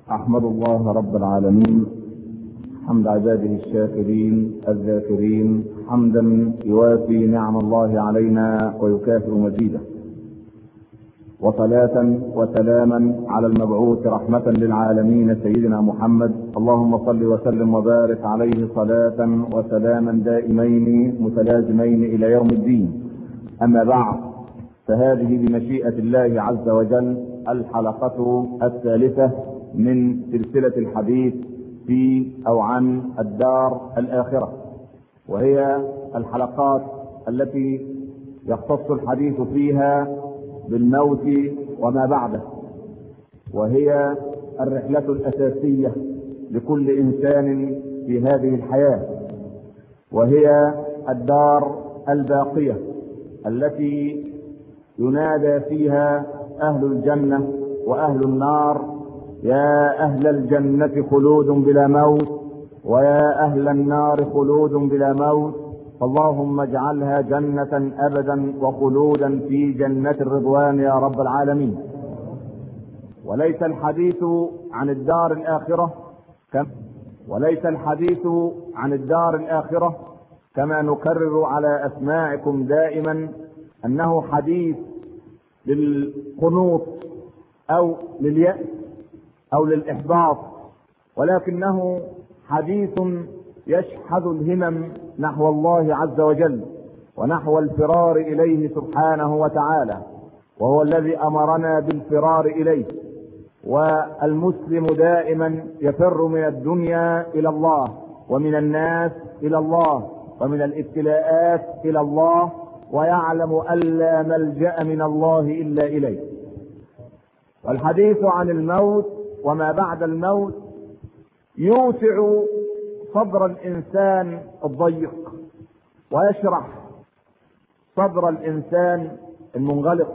احمد الله رب العالمين حمد عباده الشاكرين الذاكرين حمدا يوافي نعم الله علينا ويكافئ مزيده وصلاة وسلاما على المبعوث رحمة للعالمين سيدنا محمد اللهم صل وسلم وبارك عليه صلاة وسلاما دائمين متلازمين إلى يوم الدين أما بعد فهذه بمشيئة الله عز وجل الحلقة الثالثة من سلسلة الحديث في أو عن الدار الآخرة وهي الحلقات التي يختص الحديث فيها بالموت وما بعده وهي الرحلة الأساسية لكل إنسان في هذه الحياة وهي الدار الباقية التي ينادى فيها أهل الجنة وأهل النار يا أهل الجنة خلود بلا موت ويا أهل النار خلود بلا موت اللهم اجعلها جنة أبدا وخلودا في جنة الرضوان يا رب العالمين وليس الحديث عن الدار الآخرة كم وليس الحديث عن الدار الآخرة كما نكرر على أسماعكم دائما أنه حديث للقنوط أو لليأس أو للإحباط ولكنه حديث يشحذ الهمم نحو الله عز وجل ونحو الفرار اليه سبحانه وتعالى وهو الذي امرنا بالفرار اليه والمسلم دائما يفر من الدنيا الى الله ومن الناس الى الله ومن الابتلاءات الى الله ويعلم الا ملجا من الله الا اليه والحديث عن الموت وما بعد الموت يوسع صدر الانسان الضيق ويشرح صدر الانسان المنغلق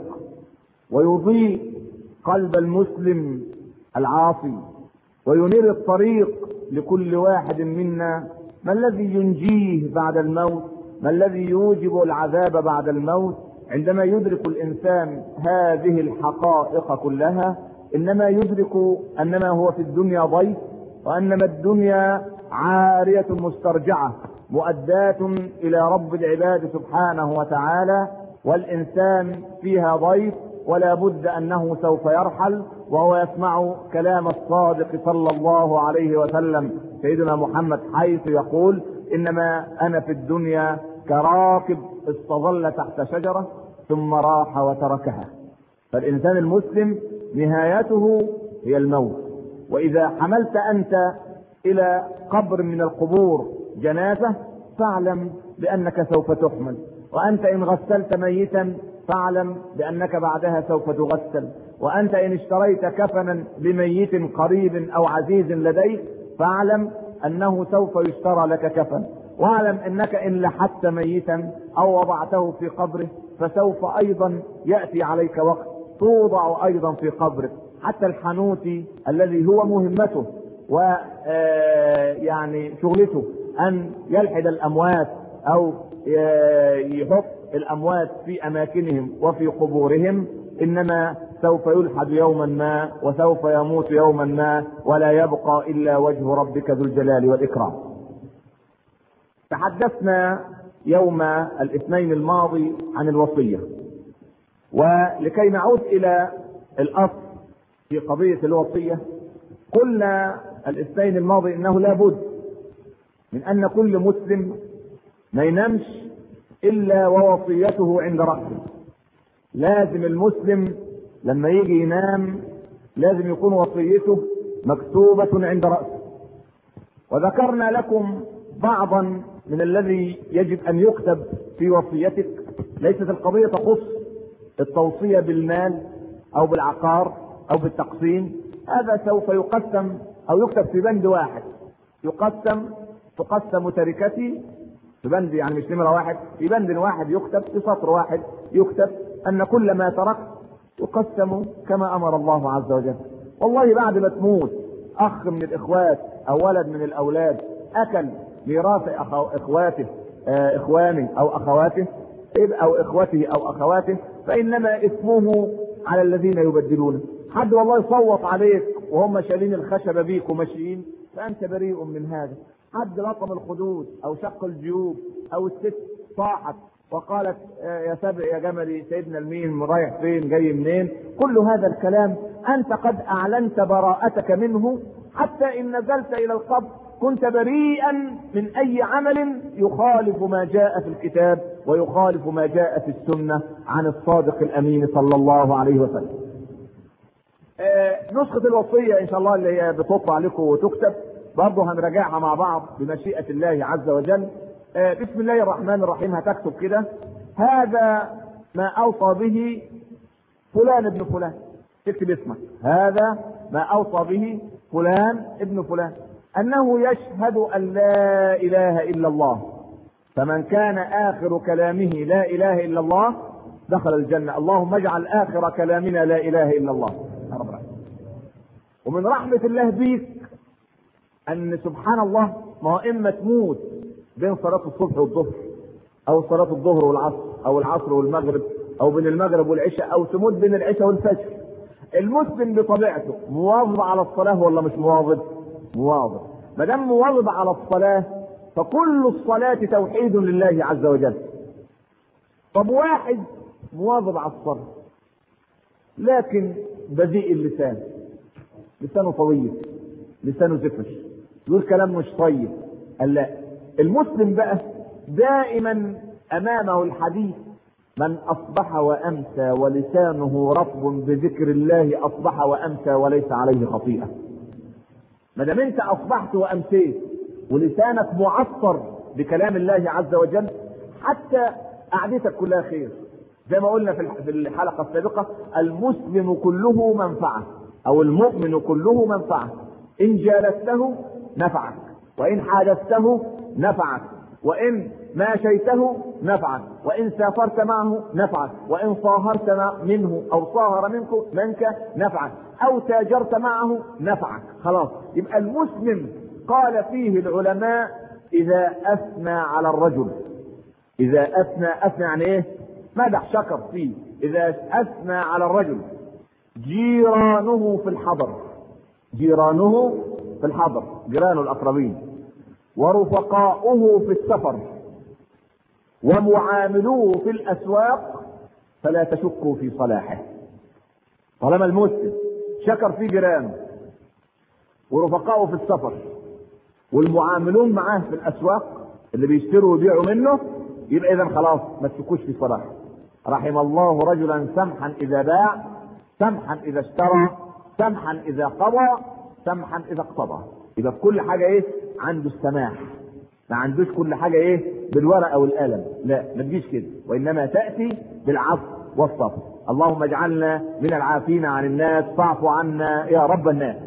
ويضيء قلب المسلم العاصي وينير الطريق لكل واحد منا ما الذي ينجيه بعد الموت ما الذي يوجب العذاب بعد الموت عندما يدرك الانسان هذه الحقائق كلها انما يدرك انما هو في الدنيا ضيف وانما الدنيا عارية مسترجعة مؤداة إلى رب العباد سبحانه وتعالى والإنسان فيها ضيف ولا بد أنه سوف يرحل وهو يسمع كلام الصادق صلى الله عليه وسلم سيدنا محمد حيث يقول إنما أنا في الدنيا كراكب استظل تحت شجرة ثم راح وتركها فالإنسان المسلم نهايته هي الموت وإذا حملت أنت الى قبر من القبور جنازة فاعلم بانك سوف تحمل وانت ان غسلت ميتا فاعلم بانك بعدها سوف تغسل وانت ان اشتريت كفنا لميت قريب او عزيز لديك فاعلم انه سوف يشترى لك كفن واعلم انك ان لحدت ميتا او وضعته في قبره فسوف ايضا ياتي عليك وقت توضع ايضا في قبرك حتى الحنوتي الذي هو مهمته و يعني شغلته ان يلحد الاموات او يحط الاموات في اماكنهم وفي قبورهم انما سوف يلحد يوما ما وسوف يموت يوما ما ولا يبقى الا وجه ربك ذو الجلال والاكرام تحدثنا يوم الاثنين الماضي عن الوصيه ولكي نعود الى الاصل في قضيه الوصيه قلنا الاثنين الماضي انه لابد من ان كل مسلم ما ينامش الا ووصيته عند راسه لازم المسلم لما يجي ينام لازم يكون وصيته مكتوبة عند رأسه وذكرنا لكم بعضا من الذي يجب ان يكتب في وصيتك ليست القضية تخص التوصية بالمال او بالعقار او بالتقسيم هذا سوف يقسم او يكتب في بند واحد يقسم تقسم تركتي في بند يعني مش نمره واحد في بند واحد يكتب في سطر واحد يكتب ان كل ما تركت يقسم كما امر الله عز وجل والله بعد ما تموت اخ من الاخوات او ولد من الاولاد اكل ميراث أخو... اخواته آه اخوانه او اخواته او اخوته او اخواته فانما اسمه على الذين يبدلونه حد والله يصوت عليك وهم شايلين الخشبه بيك وماشيين فانت بريء من هذا حد لطم الخدود او شق الجيوب او الست صاحت وقالت يا سبع يا جملي سيدنا المين رايح فين جاي منين كل هذا الكلام انت قد اعلنت براءتك منه حتى ان نزلت الى القبر كنت بريئا من اي عمل يخالف ما جاء في الكتاب ويخالف ما جاء في السنه عن الصادق الامين صلى الله عليه وسلم. آه نسخه الوصيه ان شاء الله اللي هي بتطلع عليكم وتكتب برضه هنراجعها مع بعض بمشيئه الله عز وجل. آه بسم الله الرحمن الرحيم هتكتب كده هذا ما اوصى به فلان ابن فلان تكتب اسمك هذا ما اوصى به فلان ابن فلان انه يشهد ان لا اله الا الله فمن كان اخر كلامه لا اله الا الله دخل الجنه اللهم اجعل اخر كلامنا لا اله الا الله يا رب العالمين ومن رحمه الله بيك ان سبحان الله ما هو اما تموت بين صلاه الصبح والظهر او صلاه الظهر والعصر او العصر والمغرب او بين المغرب والعشاء او تموت بين العشاء والفجر المسلم بطبيعته مواظب على الصلاه ولا مش مواظب؟ مواظب ما دام مواظب على الصلاه فكل الصلاه توحيد لله عز وجل طب واحد مواظب على الصلاه لكن بذيء اللسان لسانه طويل لسانه زفش يقول كلام مش طيب قال لا المسلم بقى دائما امامه الحديث من اصبح وامسى ولسانه رطب بذكر الله اصبح وامسى وليس عليه خطيئه ما دام انت اصبحت وامسيت ولسانك معصر بكلام الله عز وجل حتى قعدتك كلها خير زي ما قلنا في الحلقه السابقه المسلم كله منفعه او المؤمن كله منفعه ان جالسته نفعك وان حادثته نفعك وان ماشيته نفعك وان سافرت معه نفعك وان صاهرت منه او صاهر منك منك نفعك او تاجرت معه نفعك خلاص يبقى المسلم قال فيه العلماء اذا اثنى على الرجل اذا اثنى اثنى يعني ايه مدح شكر فيه اذا اثنى على الرجل جيرانه في الحضر جيرانه في الحضر جيرانه الاقربين ورفقاؤه في السفر ومعاملوه في الاسواق فلا تشكوا في صلاحه طالما المسلم شكر في جيرانه ورفقائه في السفر والمعاملون معاه في الاسواق اللي بيشتروا ويبيعوا منه يبقى اذا خلاص ما تشكوش في صلاحه رحم الله رجلا سمحا اذا باع سمحا اذا اشترى سمحا اذا قضى سمحا اذا اقتضى يبقى في كل حاجه ايه عنده السماح ما عندوش كل حاجه ايه بالورقه والقلم لا ما تجيش كده وانما تاتي بالعفو والصبر اللهم اجعلنا من العافين عن الناس فاعف عنا يا رب الناس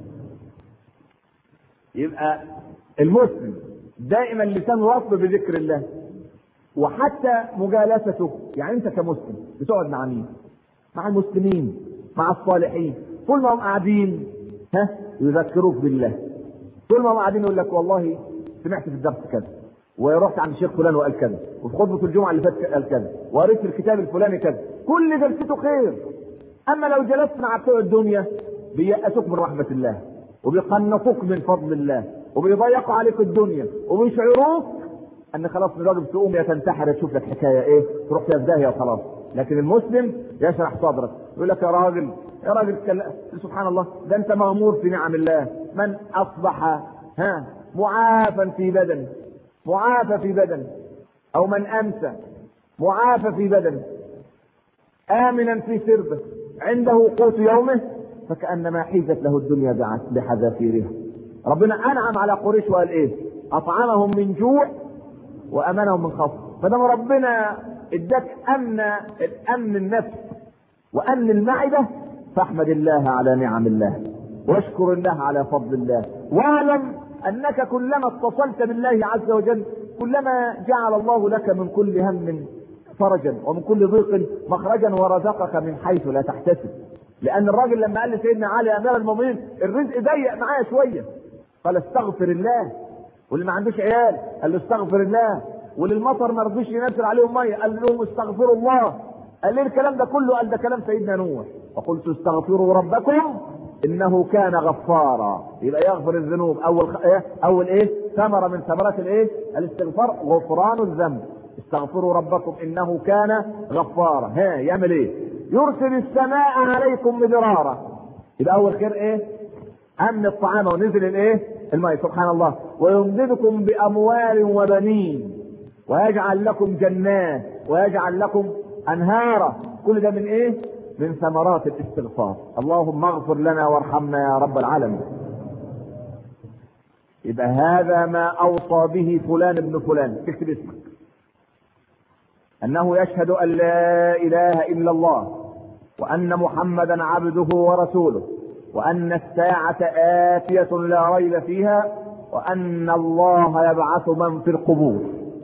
يبقى المسلم دائما لسانه رطب بذكر الله وحتى مجالسته يعني انت كمسلم بتقعد مع مين مع المسلمين مع الصالحين طول ما هم قاعدين ها يذكروك بالله طول ما هم قاعدين يقول لك والله سمعت في الدرس كذا ورحت عند الشيخ فلان وقال كذا وفي خطبه الجمعه اللي فاتت قال كذا وقريت في الكتاب الفلاني كذا كل جلسته خير اما لو جلست مع بتوع الدنيا بيأسوك من رحمه الله وبيقنطوك من فضل الله وبيضيقوا عليك الدنيا وبيشعروك ان خلاص من الواجب تقوم يا تنتحر تشوف لك حكايه ايه تروح فيها في داهيه وخلاص لكن المسلم يشرح صدرك يقول لك يا راجل يا راجل سبحان الله ده انت مغمور في نعم الله من اصبح ها معافى في بدنه معافى في بدنه او من امسى معافى في بدنه امنا في سربه عنده قوت يومه فكانما حيزت له الدنيا بحذافيرها ربنا انعم على قريش وقال ايه اطعمهم من جوع وامنهم من خوف فدام ربنا اداك امن الامن النفس وامن المعده فاحمد الله على نعم الله واشكر الله على فضل الله واعلم انك كلما اتصلت بالله عز وجل كلما جعل الله لك من كل هم فرجا ومن كل ضيق مخرجا ورزقك من حيث لا تحتسب لان الراجل لما قال لسيدنا علي امير المؤمنين الرزق ضيق معايا شويه قال استغفر الله واللي ما عندوش عيال قال له استغفر الله واللي المطر ما رضيش ينزل عليهم ميه قال لهم استغفروا الله قال ليه الكلام ده كله قال ده كلام سيدنا نوح وقلت استغفروا ربكم انه كان غفارا يبقى يغفر الذنوب اول خ... إيه؟ اول ايه ثمره من ثمرات الايه الاستغفار غفران الذنب استغفروا ربكم انه كان غفارا ها يعمل ايه يرسل السماء عليكم مدرارا يبقى اول خير ايه امن الطعام ونزل الايه الماء سبحان الله ويمددكم باموال وبنين ويجعل لكم جنات ويجعل لكم انهارا كل ده من ايه من ثمرات الاستغفار اللهم اغفر لنا وارحمنا يا رب العالمين يبقى هذا ما اوصى به فلان ابن فلان تكتب اسمك انه يشهد ان لا اله الا الله وان محمدا عبده ورسوله وان الساعه اتيه لا ريب فيها وان الله يبعث من في القبور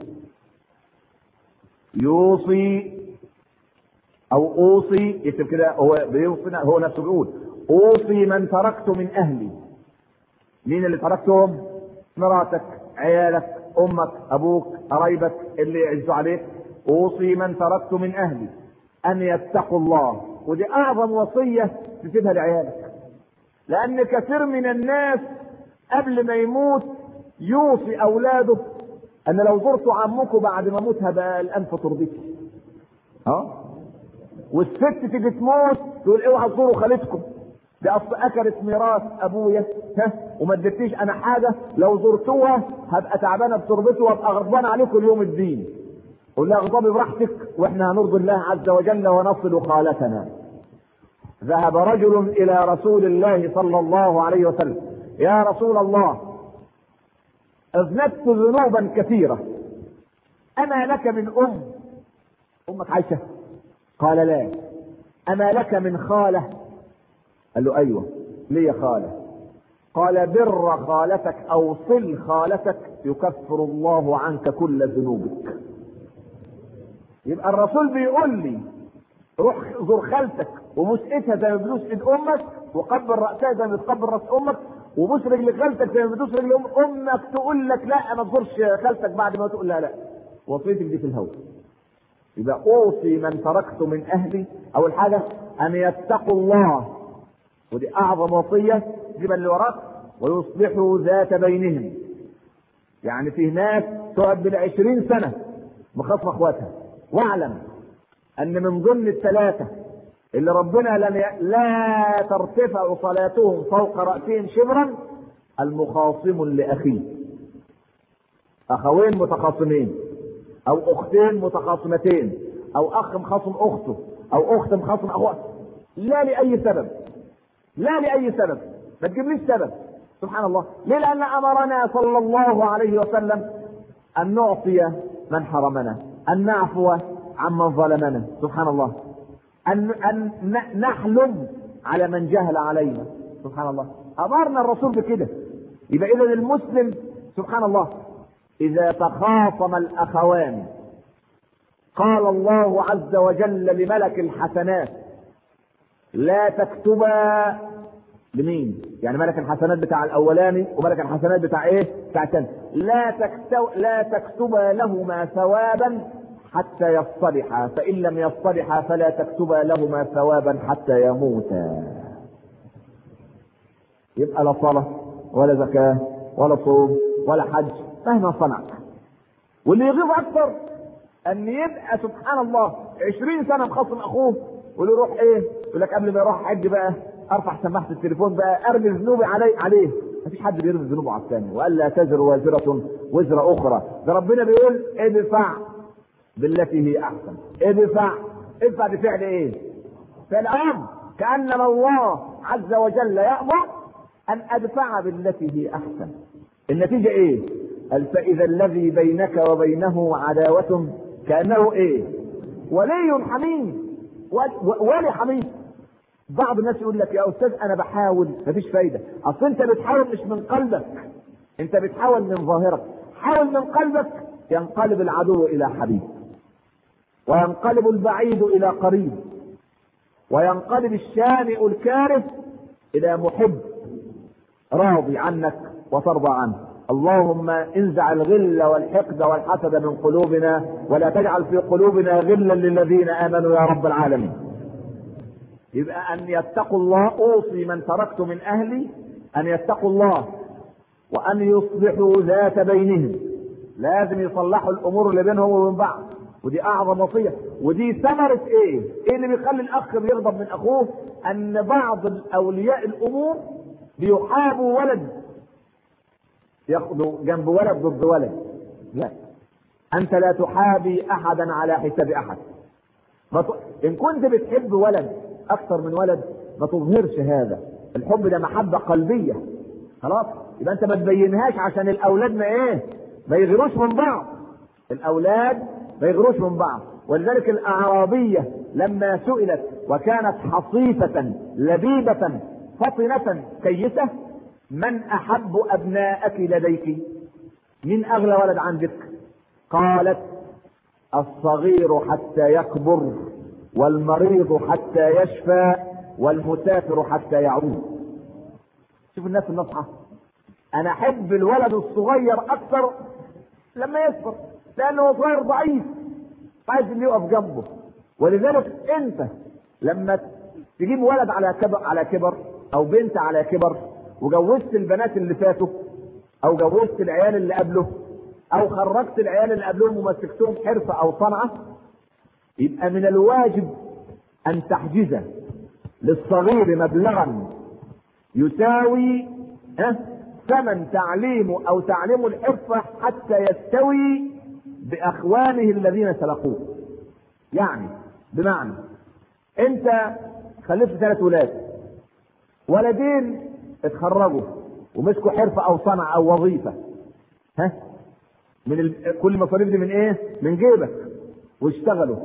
يوصي او اوصي يكتب كده هو بيوصي هو نفسه بيقول اوصي من تركت من اهلي مين اللي تركتهم مراتك عيالك امك ابوك قرايبك اللي يعزوا عليك اوصي من تركت من اهلي ان يتقوا الله ودي اعظم وصيه تسيبها لعيالك لان كثير من الناس قبل ما يموت يوصي اولاده ان لو زرت عمكم بعد ما اموت هبقى الانف ترضيك ها والست تيجي تموت تقول اوعى تزوروا خالتكم ده اصل اكلت ميراث ابويا ها وما اديتنيش انا حاجه لو زرتوها هبقى تعبانه بتربته وابقى غضبان عليكم اليوم الدين قول لها غضبي براحتك واحنا هنرضي الله عز وجل ونصل خالتنا ذهب رجل الى رسول الله صلى الله عليه وسلم يا رسول الله اذنبت ذنوبا كثيره اما لك من ام امك عايشه قال لا اما لك من خاله قال له ايوه لي خاله قال بر خالتك او صل خالتك يكفر الله عنك كل ذنوبك يبقى الرسول بيقول لي روح زور خالتك وبوس ايدها زي ما بتبوس ايد امك وقبل راسها زي ما بتقبل راس امك وبوس رجل خالتك زي ما بتبوس رجل أم امك تقول لك لا ما تزورش خالتك بعد ما تقول لها لا وصيتك دي في الهوى يبقى اوصي من تركت من اهلي اول حاجه ان يتقوا الله ودي اعظم وصيه جيب اللي وراك ويصلحوا ذات بينهم يعني في ناس تقعد بالعشرين سنه مخاصمه اخواتها واعلم ان من ضمن الثلاثه اللي ربنا لم ي... لا ترتفع صلاتهم فوق راسهم شبرا المخاصم لاخيه اخوين متخاصمين او اختين متخاصمتين او اخ مخاصم اخته او اخت مخاصم اخوها لا لاي سبب لا لاي سبب ما تجيبليش سبب سبحان الله ليه لان امرنا صلى الله عليه وسلم ان نعطي من حرمنا ان نعفو عمن ظلمنا سبحان الله ان ان نحلم على من جهل علينا سبحان الله امرنا الرسول بكده يبقى اذا المسلم سبحان الله اذا تخاصم الاخوان قال الله عز وجل لملك الحسنات لا تكتبا لمين؟ يعني ملك الحسنات بتاع الاولاني وملك الحسنات بتاع ايه؟ بتاع الثاني لا تكتب لا تكتبا لهما ثوابا حتى يصطلحا فان لم يصطلحا فلا تكتبا لهما ثوابا حتى يموتا. يبقى لا صلاه ولا زكاه ولا صوم ولا حج مهما صنع. واللي يغيظ اكثر ان يبقى سبحان الله 20 سنه مخصم اخوه ويقول له روح ايه؟ يقول لك قبل ما يروح حج بقى ارفع سماعه التليفون بقى ارمي ذنوبي علي عليه مفيش حد بيرمي ذنوبه على الثاني وقال لا تزر وازره وزر اخرى ده ربنا بيقول ادفع بالتي هي احسن ادفع ادفع بفعل ايه؟ فعل امر كانما الله عز وجل يامر ان ادفع بالتي هي احسن النتيجه ايه؟ قال فاذا الذي بينك وبينه عداوه كانه ايه؟ ولي حميم ولي حميم بعض الناس يقول لك يا استاذ انا بحاول مفيش فايده اصل انت بتحاول مش من قلبك انت بتحاول من ظاهرك حاول من قلبك ينقلب العدو الى حبيب وينقلب البعيد الى قريب وينقلب الشانئ الكاره الى محب راضي عنك وترضى عنه اللهم انزع الغل والحقد والحسد من قلوبنا ولا تجعل في قلوبنا غلا للذين امنوا يا رب العالمين يبقى ان يتقوا الله اوصي من تركت من اهلي ان يتقوا الله وان يصلحوا ذات بينهم لازم يصلحوا الامور اللي بينهم وبين بعض ودي اعظم وصيه ودي ثمره ايه؟ ايه اللي بيخلي الاخ بيغضب من اخوه؟ ان بعض اولياء الامور بيحابوا ولد ياخذوا جنب ولد ضد ولد لا انت لا تحابي احدا على حساب احد ان كنت بتحب ولد اكثر من ولد ما تظهرش هذا الحب ده محبه قلبيه خلاص يبقى انت ما تبينهاش عشان الاولاد ما ايه ما يغيروش من بعض الاولاد ما يغيروش من بعض ولذلك الاعرابيه لما سئلت وكانت حصيفه لبيبه فطنه كيسه من احب ابنائك لديك من اغلى ولد عندك قالت الصغير حتى يكبر والمريض حتى يشفى والمسافر حتى يعود شوف الناس النصحة انا احب الولد الصغير اكثر لما يكبر لانه صغير ضعيف عايز اللي يقف جنبه ولذلك انت لما تجيب ولد على كبر على كبر او بنت على كبر وجوزت البنات اللي فاتوا او جوزت العيال اللي قبله او خرجت العيال اللي قبلهم ومسكتهم حرفه او صنعه يبقى من الواجب ان تحجز للصغير مبلغا يساوي ها ثمن تعليمه او تعليم الحرفه حتى يستوي باخوانه الذين سبقوه يعني بمعنى انت خلفت ثلاث ولاد ولدين اتخرجوا ومسكوا حرفه او صنعه او وظيفه ها من ال... كل المصاريف دي من ايه؟ من جيبك واشتغلوا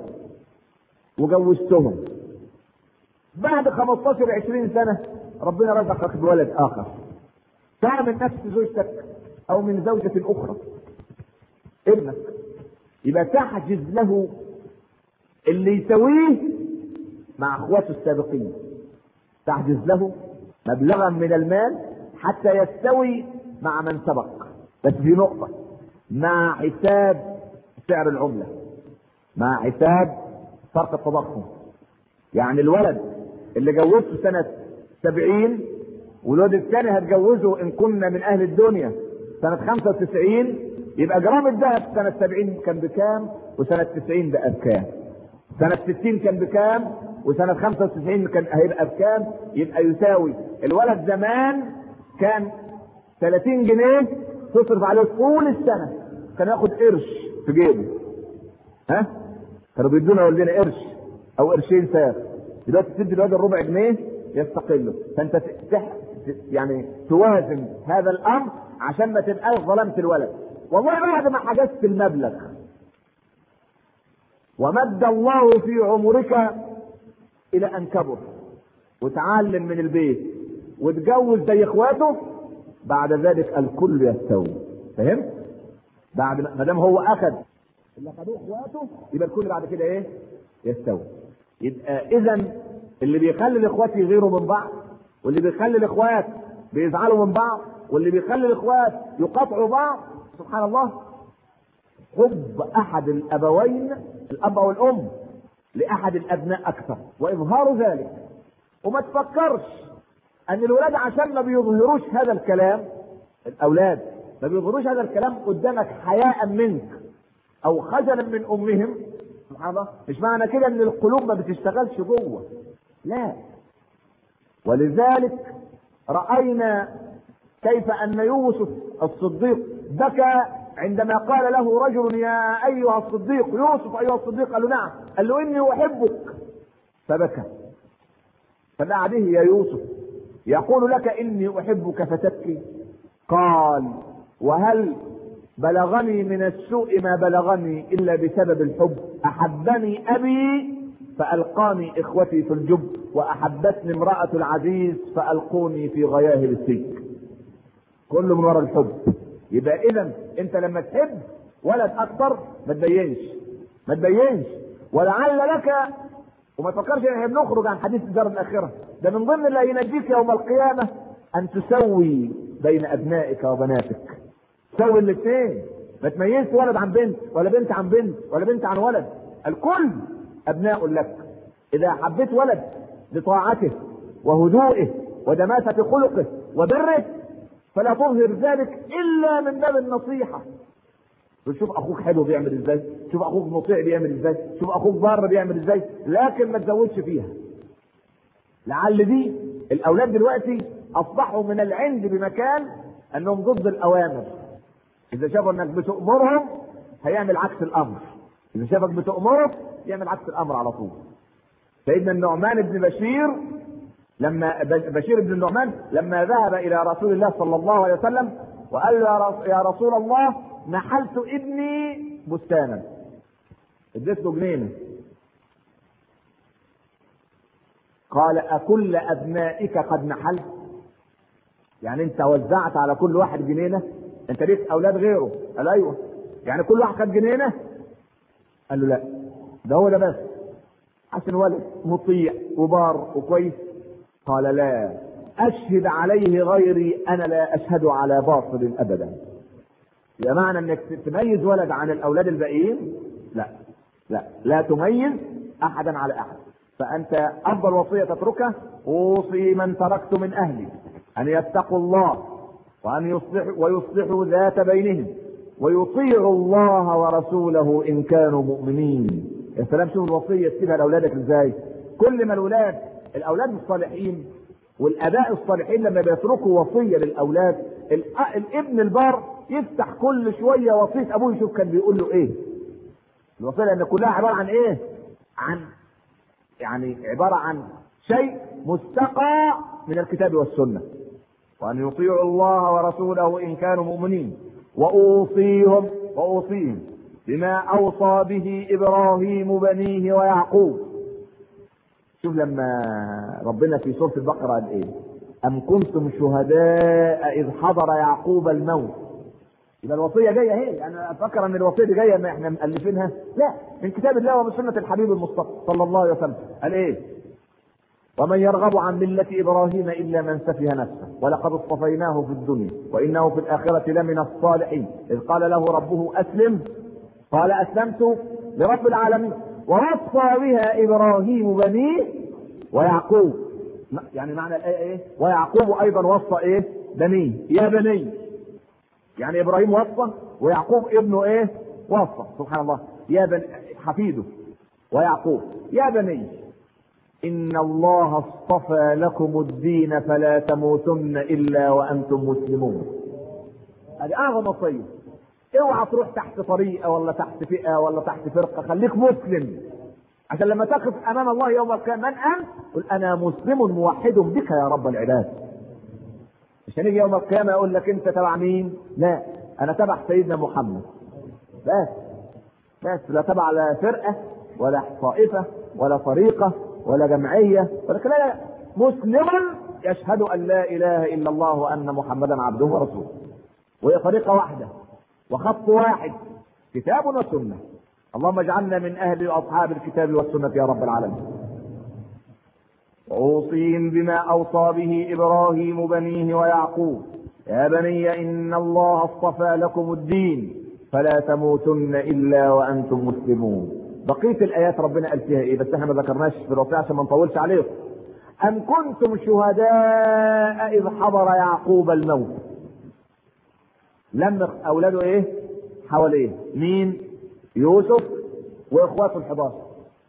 وجوزتهم بعد 15 20 سنه ربنا رزقك بولد اخر سواء من نفس زوجتك او من زوجة اخرى ابنك يبقى تحجز له اللي يسويه مع اخواته السابقين تحجز له مبلغا من المال حتى يستوي مع من سبق بس في نقطة مع حساب سعر العملة مع حساب فرق التضخم يعني الولد اللي جوزته سنة سبعين والولد الثاني هتجوزه ان كنا من اهل الدنيا سنة خمسة وتسعين يبقى جرام الذهب سنة سبعين كان بكام وسنة تسعين بقى بكام سنة ستين كان بكام وسنة خمسة وتسعين كان هيبقى بكام يبقى يساوي الولد زمان كان 30 جنيه تصرف عليه طول السنة كان ياخد قرش في جيبه ها كانوا بيدونا والدينا قرش او قرشين ساغ دلوقتي تدي الواد الربع جنيه يستقله فانت تح... يعني توازن هذا الامر عشان ما تبقاش ظلمت الولد والله بعد ما حجزت المبلغ ومد الله في عمرك الى ان كبر وتعلم من البيت وتجوز زي اخواته بعد ذلك الكل يستوي فهمت؟ بعد ما دام هو اخذ اللي خدوه اخواته يبقى الكل بعد كده ايه؟ يستوي يبقى اذا اللي بيخلي الاخوات يغيروا من بعض واللي بيخلي الاخوات بيزعلوا من بعض واللي بيخلي الاخوات يقاطعوا بعض سبحان الله حب احد الابوين الاب او الام لاحد الابناء اكثر واظهار ذلك وما تفكرش ان الولاد عشان ما بيظهروش هذا الكلام الاولاد ما بيظهروش هذا الكلام قدامك حياء منك او خجلا من امهم سبحان الله مش معنى كده ان القلوب ما بتشتغلش جوه لا ولذلك راينا كيف ان يوسف الصديق بكى عندما قال له رجل يا ايها الصديق يوسف ايها الصديق قال له نعم قال له اني احبك فبكى فدعا به يا يوسف يقول لك اني احبك فتبكي قال وهل بلغني من السوء ما بلغني الا بسبب الحب احبني ابي فالقاني اخوتي في الجب واحبتني امراه العزيز فالقوني في غياهب السجن كله من وراء الحب يبقى اذا انت لما تحب ولد اكتر ما تبينش ما تبينش ولعل لك وما تفكرش ان احنا بنخرج عن حديث الدار الاخره ده من ضمن اللي هينجيك يوم القيامه ان تسوي بين ابنائك وبناتك تسوي الاثنين ما تميزش ولد عن بنت ولا بنت عن بنت ولا بنت عن ولد الكل ابناء لك اذا حبيت ولد بطاعته وهدوئه ودماسة خلقه وبره فلا تظهر ذلك الا من باب النصيحه شوف اخوك حلو بيعمل ازاي شوف اخوك مطيع بيعمل ازاي شوف اخوك بار بيعمل ازاي لكن ما تزودش فيها لعل دي الاولاد دلوقتي اصبحوا من العند بمكان انهم ضد الاوامر اذا شافوا انك بتامرهم هيعمل عكس الامر اذا شافك بتامره يعمل عكس الامر على طول سيدنا النعمان بن بشير لما بشير بن النعمان لما ذهب الى رسول الله صلى الله عليه وسلم وقال له يا رسول الله نحلت ابني بستانا اديت له جنينه قال أكل أبنائك قد نحلت يعني أنت وزعت على كل واحد جنينة أنت ليك أولاد غيره قال أيوه يعني كل واحد خد جنينة قال له لا ده هو ده بس عشان ولد مطيع وبار وكويس قال لا أشهد عليه غيري أنا لا أشهد على باطل أبدا يا معنى انك تميز ولد عن الاولاد الباقيين لا لا لا تميز احدا على احد فانت افضل وصيه تتركها اوصي من تركت من اهلي ان يتقوا الله وان يصلحوا ويصلحوا ذات بينهم ويطيعوا الله ورسوله ان كانوا مؤمنين يا سلام شوف الوصيه تسيبها لاولادك ازاي كل ما الاولاد الاولاد الصالحين والاباء الصالحين لما بيتركوا وصيه للاولاد الابن البار يفتح كل شويه وصيه ابوه يشوف كان بيقول له ايه الوصيه لان كلها عباره عن ايه عن يعني عباره عن شيء مستقى من الكتاب والسنه وان يطيعوا الله ورسوله ان كانوا مؤمنين واوصيهم واوصيهم بما اوصى به ابراهيم بنيه ويعقوب شوف لما ربنا في سوره البقره قال ايه ام كنتم شهداء اذ حضر يعقوب الموت يبقى الوصيه جايه اهي انا افكر ان الوصيه دي جايه ما احنا مؤلفينها لا من كتاب الله ومن سنه الحبيب المصطفى صلى الله عليه وسلم قال ايه ومن يرغب عن ملة إبراهيم إلا من سفه نفسه ولقد اصطفيناه في الدنيا وإنه في الآخرة لمن الصالحين إذ قال له ربه أسلم قال أسلمت لرب العالمين ووصى بها إبراهيم بنيه ويعقوب يعني معنى الآية إيه ويعقوب أيضا وصى إيه بنيه يا بني يعني ابراهيم وصى ويعقوب ابنه ايه وصى سبحان الله يا بني حفيده ويعقوب يا بني ان الله اصطفى لكم الدين فلا تموتن الا وانتم مسلمون هذه اعظم وصيه اوعى تروح تحت طريقه ولا تحت فئه ولا تحت فرقه خليك مسلم عشان لما تقف امام الله يوم القيامه من انت قل انا مسلم موحد بك يا رب العباد مش هنيجي يوم القيامة يقول لك أنت تبع مين؟ لا أنا تبع سيدنا محمد. بس بس لا تبع لا فرقة ولا طائفة ولا طريقة ولا جمعية ولا لا لا مسلم يشهد أن لا إله إلا الله وأن محمدا عبده ورسوله. وهي طريقة واحدة وخط واحد كتاب وسنة. اللهم اجعلنا من أهل أصحاب الكتاب والسنة يا رب العالمين. وأوصيهم بما أوصى به إبراهيم بنيه ويعقوب يا بني إن الله اصطفى لكم الدين فلا تموتن إلا وأنتم مسلمون بقية الآيات ربنا قال فيها إيه بس احنا ما ذكرناش في الوصية عشان ما نطولش عليكم أم كنتم شهداء إذ حضر يعقوب الموت لم أولاده إيه حواليه مين يوسف وإخواته الحداشر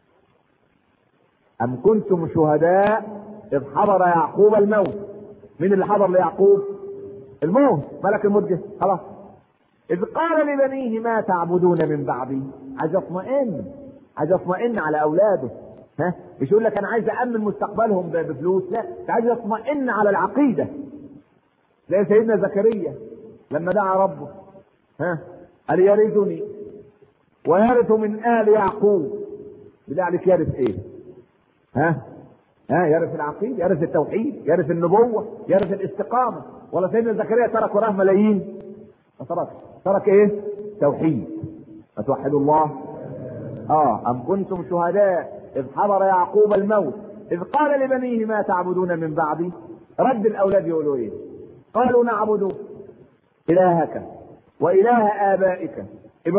أم كنتم شهداء إذ حضر يعقوب الموت مين اللي حضر ليعقوب الموت ملك الموت جه خلاص إذ قال لبنيه ما تعبدون من بعدي عايز يطمئن عايز يطمئن على أولاده ها مش يقول لك أنا عايز أأمن مستقبلهم بفلوس لا عايز يطمئن على العقيدة زي سيدنا زكريا لما دعا ربه ها قال يرثني ويرث من آل يعقوب بالله عليك يرث إيه؟ ها ها يرث العقيدة يرث التوحيد يرث النبوة يرث الاستقامة ولا سيدنا زكريا ترك وراه ملايين ما ترك ترك ايه توحيد فتوحدوا الله اه ام كنتم شهداء اذ حضر يعقوب الموت اذ قال لبنيه ما تعبدون من بعدي رد الاولاد يقولوا ايه قالوا نعبد الهك واله ابائك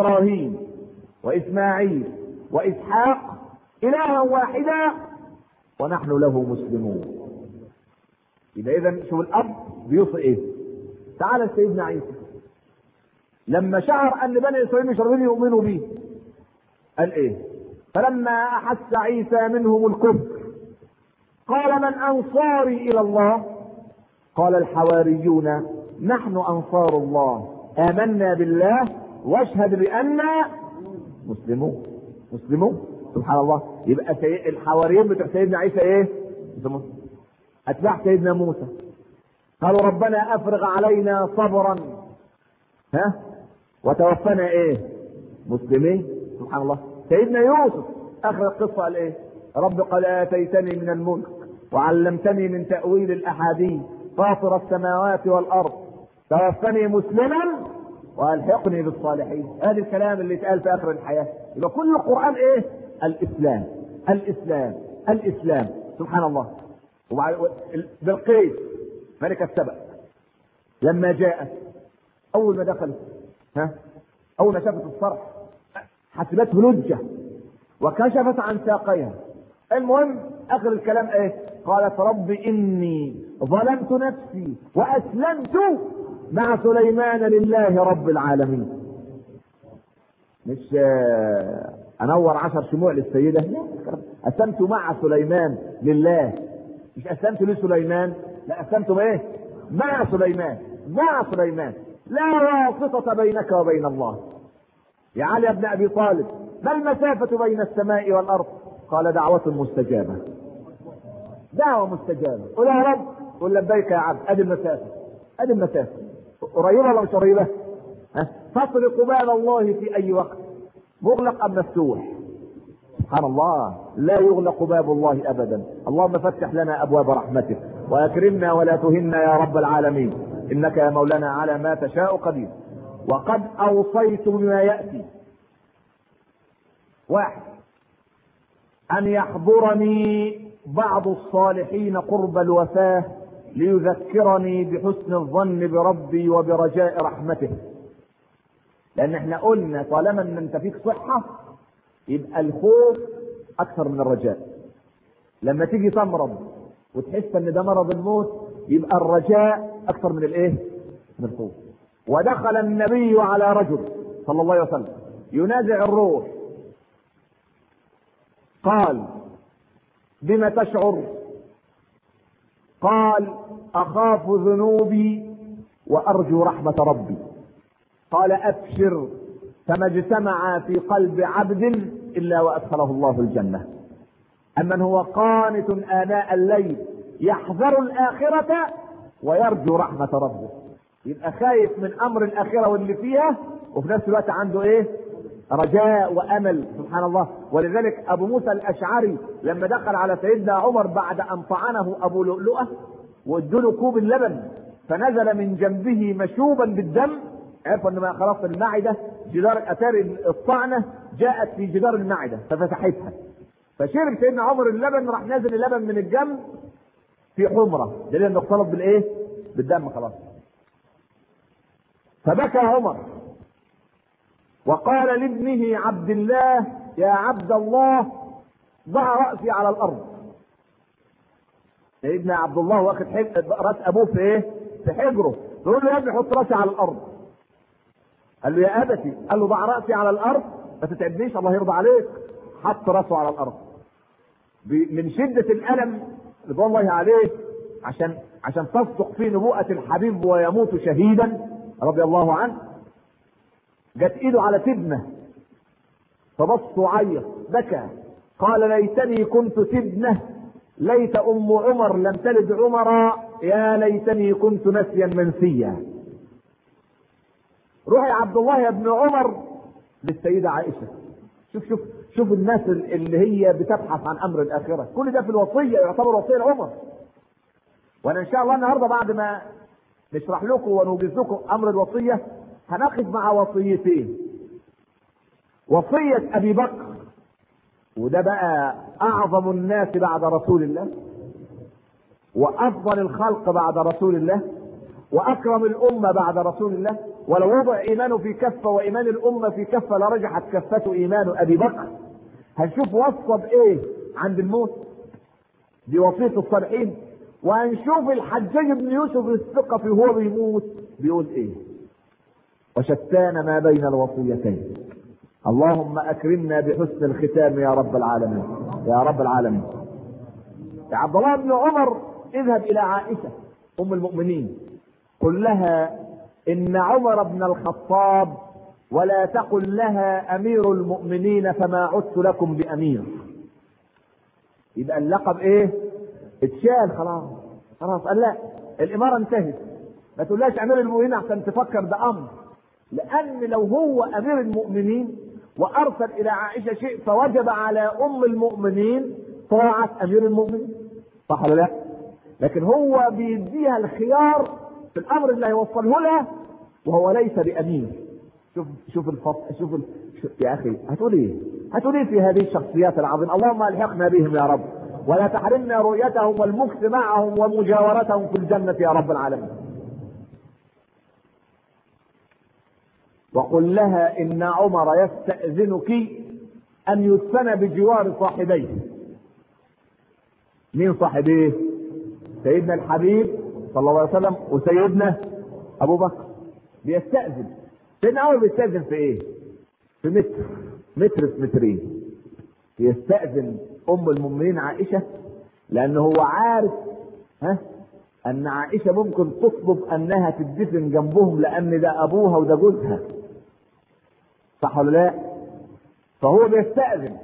ابراهيم واسماعيل واسحاق الها واحدا ونحن له مسلمون يبقى اذا شوف الاب بيوصي ايه تعالى سيدنا عيسى لما شعر ان بني اسرائيل مش راضيين يؤمنوا به قال ايه فلما احس عيسى منهم الكفر قال من انصاري الى الله قال الحواريون نحن انصار الله امنا بالله واشهد باننا مسلمون مسلمون سبحان الله يبقى سي... الحواريين بتوع سيدنا عيسى ايه اتباع سيدنا موسى قالوا ربنا افرغ علينا صبرا ها وتوفنا ايه مسلمين سبحان الله سيدنا يوسف اخر القصه قال ايه رب قد اتيتني من الملك وعلمتني من تاويل الاحاديث فاطر السماوات والارض توفني مسلما والحقني بالصالحين هذا الكلام اللي اتقال في اخر الحياه يبقى كل القران ايه الاسلام الاسلام الاسلام سبحان الله وبعد بالقيس ملكة السبأ لما جاءت أول ما دخلت ها أول ما شافت الصرح حسبته لجة وكشفت عن ساقيها المهم آخر الكلام إيه؟ قالت رب إني ظلمت نفسي وأسلمت مع سليمان لله رب العالمين مش انور عشر شموع للسيده لا اسلمت مع سليمان لله مش اسلمت لسليمان لا اسلمت بايه مع سليمان مع سليمان لا واسطة بينك وبين الله يا علي بن ابي طالب ما المسافة بين السماء والارض قال دعوة مستجابة دعوة مستجابة قل يا رب قل لبيك يا عبد ادي المسافة ادي المسافة قريبة ولا مش قريبة؟ ها؟ تطرق باب الله في اي وقت مغلق ام مفتوح سبحان الله لا يغلق باب الله ابدا اللهم فتح لنا ابواب رحمتك واكرمنا ولا تهنا يا رب العالمين انك يا مولانا على ما تشاء قدير وقد اوصيت بما ياتي واحد ان يحضرني بعض الصالحين قرب الوفاه ليذكرني بحسن الظن بربي وبرجاء رحمته لان احنا قلنا طالما ان انت فيك صحه يبقى الخوف اكثر من الرجاء لما تيجي تمرض وتحس ان ده مرض الموت يبقى الرجاء اكثر من الايه من الخوف ودخل النبي على رجل صلى الله عليه وسلم ينازع الروح قال بما تشعر قال اخاف ذنوبي وارجو رحمه ربي قال ابشر فما اجتمع في قلب عبد الا وادخله الله الجنه امن هو قانت اناء الليل يحذر الاخره ويرجو رحمه ربه يبقى خايف من امر الاخره واللي فيها وفي نفس الوقت عنده ايه رجاء وامل سبحان الله ولذلك ابو موسى الاشعري لما دخل على سيدنا عمر بعد ان طعنه ابو لؤلؤه وادوا له كوب اللبن فنزل من جنبه مشوبا بالدم عرفوا ان ما خلاص المعده جدار اثار الطعنه جاءت في جدار المعده ففتحتها فشرب سيدنا عمر اللبن راح نازل اللبن من الجنب في حمره دليل انه اختلط بالايه؟ بالدم خلاص فبكى عمر وقال لابنه عبد الله يا عبد الله ضع راسي على الارض سيدنا عبد الله واخد راس ابوه في ايه؟ في حجره يقول له يا ابني حط راسي على الارض قال له يا ابتي قال له ضع راسي على الارض ما تتعبنيش الله يرضى عليك حط راسه على الارض من شدة الألم رضوان الله عليه عشان عشان تصدق في نبوءة الحبيب ويموت شهيدا رضي الله عنه جت ايده على تبنه فبص وعيط بكى قال ليتني كنت تبنه ليت ام عمر لم تلد عمرا يا ليتني كنت نسيا منسيا روح يا عبد الله يا ابن عمر للسيدة عائشة شوف شوف شوف الناس اللي هي بتبحث عن امر الاخرة كل ده في الوصية يعتبر وصية لعمر وانا ان شاء الله النهارده بعد ما نشرح لكم ونوجز لكم امر الوصية هناخذ مع وصيتين وصية ابي بكر وده بقى اعظم الناس بعد رسول الله وافضل الخلق بعد رسول الله واكرم الامه بعد رسول الله ولو وضع ايمانه في كفه وايمان الامه في كفه لرجحت كفته ايمان ابي بكر هنشوف وصى بايه عند الموت دي وصية الصالحين وهنشوف الحجاج بن يوسف الثقفي وهو بيموت بيقول ايه وشتان ما بين الوصيتين اللهم اكرمنا بحسن الختام يا رب العالمين يا رب العالمين يا عبد الله بن عمر اذهب الى عائشه ام المؤمنين قل لها ان عمر بن الخطاب ولا تقل لها امير المؤمنين فما عدت لكم بامير يبقى اللقب ايه اتشال خلاص خلاص قال لا الاماره انتهت ما تقولهاش امير المؤمنين عشان تفكر ده امر لان لو هو امير المؤمنين وارسل الى عائشه شيء فوجب على ام المؤمنين طاعه امير المؤمنين صح ولا لا؟ لكن هو بيديها الخيار في الامر اللي هيوصله لها وهو ليس بامير شوف شوف الفصل شوف ال... شوف يا اخي هتقول ايه؟ هتقول ايه في هذه الشخصيات العظيمه؟ اللهم الحقنا بهم يا رب ولا تحرمنا رؤيتهم والمكث معهم ومجاورتهم في الجنه يا رب العالمين. وقل لها ان عمر يستاذنك ان يدفن بجوار صاحبيه. مين صاحبيه؟ سيدنا الحبيب صلى الله عليه وسلم وسيدنا ابو بكر بيستاذن سيدنا عمر بيستأذن في ايه؟ في متر متر في مترين يستأذن أم المؤمنين عائشة لأن هو عارف ها أن عائشة ممكن تطلب أنها تدفن جنبهم لأن ده أبوها وده جوزها صح ولا لا؟ فهو بيستأذن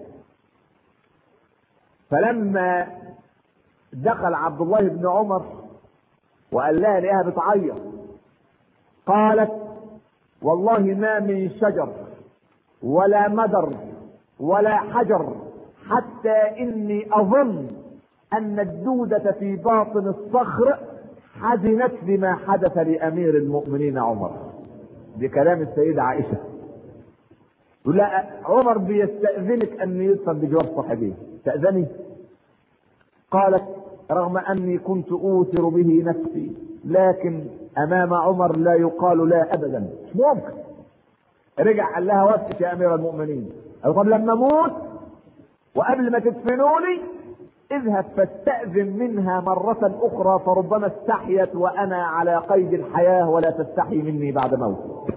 فلما دخل عبد الله بن عمر وقال لها لقاها بتعيط قالت والله ما من شجر ولا مدر ولا حجر حتى اني اظن ان الدودة في باطن الصخر حزنت بما حدث لامير المؤمنين عمر بكلام السيدة عائشة تقول لا عمر بيستأذنك ان يدفن بجوار صاحبيه تأذني قالت رغم اني كنت اوثر به نفسي لكن امام عمر لا يقال لا ابدا مش ممكن رجع قال لها وافقت يا امير المؤمنين قال طب لما اموت وقبل ما تدفنوني اذهب فاستأذن منها مرة أخرى فربما استحيت وأنا على قيد الحياة ولا تستحي مني بعد موت.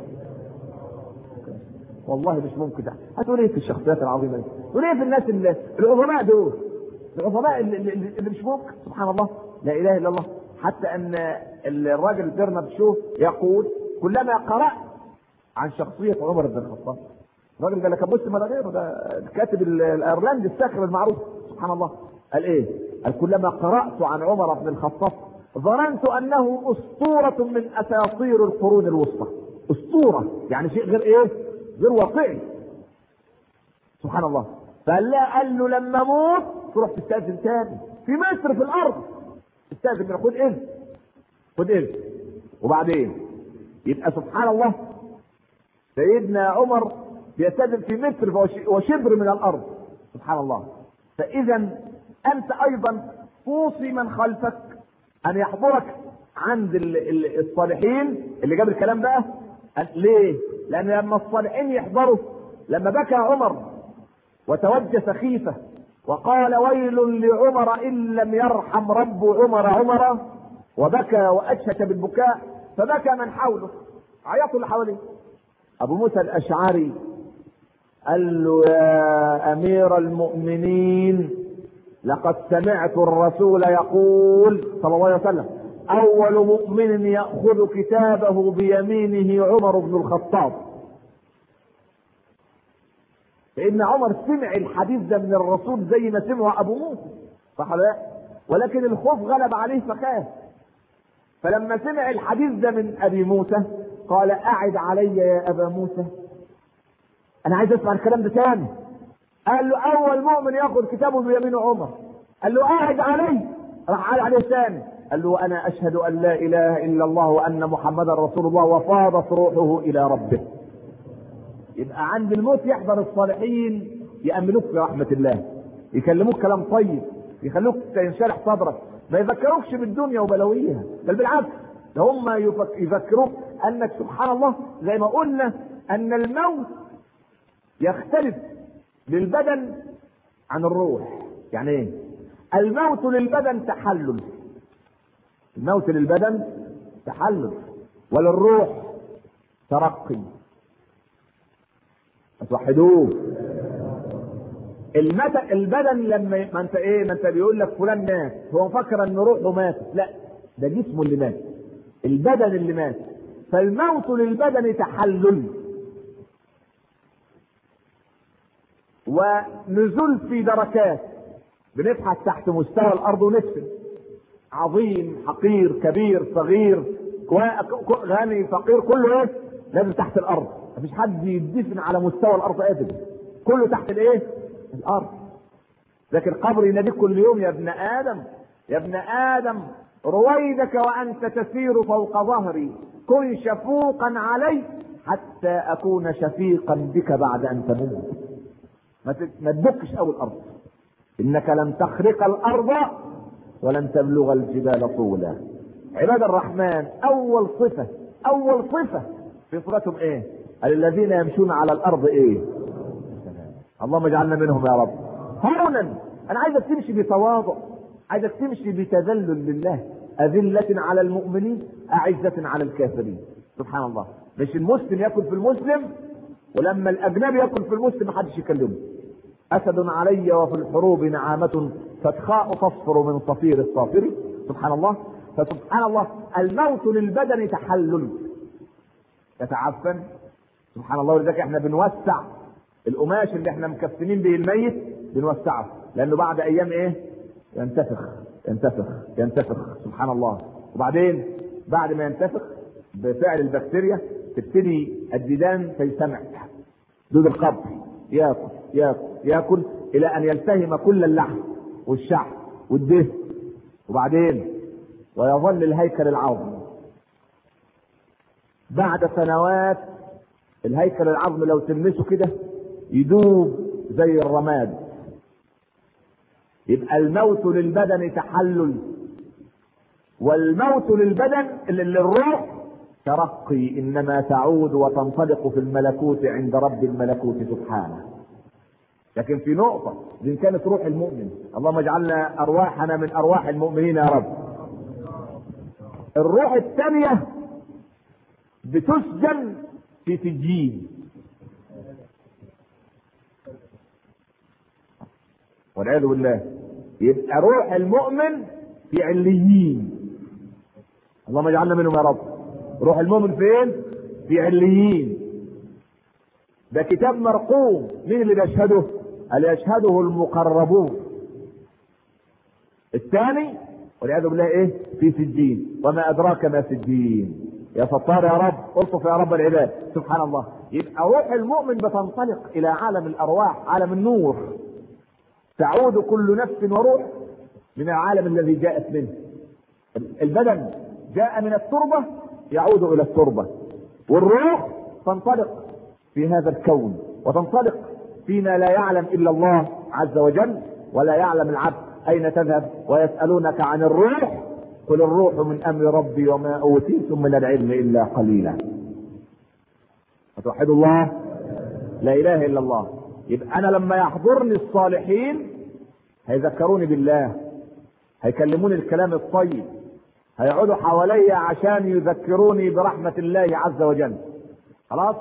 والله مش ممكن ده. هتقول ايه في الشخصيات العظيمة دي؟ تقول ايه في الناس اللي العظماء دول؟ العظماء اللي, اللي, اللي مش ممكن سبحان الله لا إله إلا الله حتى أن الراجل برنارد شو يقول كلما قرأت عن شخصية عمر بن الخطاب الراجل ده لا كان مسلم ولا غيره ده الكاتب الايرلندي الساخر المعروف سبحان الله قال ايه؟ قال كلما قرأت عن عمر بن الخطاب ظننت انه اسطورة من اساطير القرون الوسطى اسطورة يعني شيء غير ايه؟ غير واقعي سبحان الله فقال لا قال له لما اموت تروح تستاذن تاني في مصر في الارض تستاذن من خد اذن خد اذن وبعدين يبقى سبحان الله سيدنا عمر بيستاذن في متر وشبر من الارض سبحان الله فاذا انت ايضا توصي من خلفك ان يحضرك عند الصالحين اللي جاب الكلام بقى ليه؟ لان لما الصالحين يحضروا لما بكى عمر وتوجه سخيفه وقال ويل لعمر ان لم يرحم رب عمر عمر وبكى واشهك بالبكاء فبكى من حوله عيطوا اللي حواليه ابو موسى الاشعري قال له يا امير المؤمنين لقد سمعت الرسول يقول صلى الله عليه وسلم اول مؤمن ياخذ كتابه بيمينه عمر بن الخطاب لان عمر سمع الحديث ده من الرسول زي ما سمعه ابو موسى صح ولا لا ولكن الخوف غلب عليه فخاف فلما سمع الحديث ده من ابي موسى قال اعد علي يا ابا موسى انا عايز اسمع الكلام ده تاني قال له اول مؤمن ياخذ كتابه بيمين عمر قال له قاعد علي راح قال عليه ثاني قال له انا اشهد ان لا اله الا الله وان محمدا رسول الله وفاضت روحه الى ربه يبقى عند الموت يحضر الصالحين يأمنوك في رحمة الله يكلموك كلام طيب يخلوك ينشرح صدرك ما يذكروكش بالدنيا وبلاويها بل بالعكس ده هم يذكروك انك سبحان الله زي ما قلنا ان الموت يختلف للبدن عن الروح يعني ايه الموت للبدن تحلل الموت للبدن تحلل وللروح ترقي توحدوه المت... البدن لما ما انت ايه ما انت بيقول لك فلان مات هو مفكر ان روحه ماتت لا ده جسمه اللي مات البدن اللي مات فالموت للبدن تحلل ونزول في دركات بنبحث تحت مستوى الارض ونفسد عظيم حقير كبير صغير غني فقير كله ايه لازم تحت الارض مفيش حد يدفن على مستوى الارض ابدا كله تحت الايه الارض لكن قبر يناديك كل يوم يا ابن ادم يا ابن ادم رويدك وانت تسير فوق ظهري كن شفوقا علي حتى اكون شفيقا بك بعد ان تموت ما تدكش اول الارض انك لن تخرق الارض ولن تبلغ الجبال طولا عباد الرحمن اول صفه اول صفه في صفتهم ايه قال الذين يمشون على الارض ايه اللهم اجعلنا منهم يا رب هونا انا عايزك تمشي بتواضع عايزك تمشي بتذلل لله أذلة على المؤمنين أعزة على الكافرين سبحان الله مش المسلم ياكل في المسلم ولما الأجنبي ياكل في المسلم محدش يكلمه أسد علي وفي الحروب نعامة فتخاء تصفر من صفير الصافر سبحان الله فسبحان الله الموت للبدن تحلل يتعفن سبحان الله ولذلك احنا بنوسع القماش اللي احنا مكفنين به الميت بنوسعه لانه بعد ايام ايه ينتفخ ينتفخ ينتفخ سبحان الله وبعدين بعد ما ينتفخ بفعل البكتيريا تبتدي الديدان تجتمع دود القبر ياكل ياكل ياكل الى ان يلتهم كل اللحم والشعر والدهن وبعدين ويظل الهيكل العظمي بعد سنوات الهيكل العظمي لو تلمسه كده يدوب زي الرماد يبقى الموت للبدن تحلل والموت للبدن للروح ترقي انما تعود وتنطلق في الملكوت عند رب الملكوت سبحانه لكن في نقطة إن كانت روح المؤمن اللهم اجعلنا أرواحنا من أرواح المؤمنين يا رب الروح الثانية بتسجن في سجين والعياذ بالله يبقى روح المؤمن في عليين اللهم اجعلنا منهم يا رب روح المؤمن فين في عليين ده كتاب مرقوم مين اللي بيشهده قال يشهده المقربون الثاني والعياذ بالله ايه في سجين وما ادراك ما سجين يا ستار يا رب الطف يا رب العباد سبحان الله يبقى روح المؤمن بتنطلق الى عالم الارواح عالم النور تعود كل نفس وروح من العالم الذي جاءت منه البدن جاء من التربة يعود إلى التربة والروح تنطلق في هذا الكون وتنطلق فيما لا يعلم إلا الله عز وجل ولا يعلم العبد أين تذهب ويسألونك عن الروح قل الروح من أمر ربي وما أوتيتم من العلم إلا قليلا فتوحد الله لا إله إلا الله يبقى انا لما يحضرني الصالحين هيذكروني بالله هيكلموني الكلام الطيب هيقعدوا حواليا عشان يذكروني برحمة الله عز وجل خلاص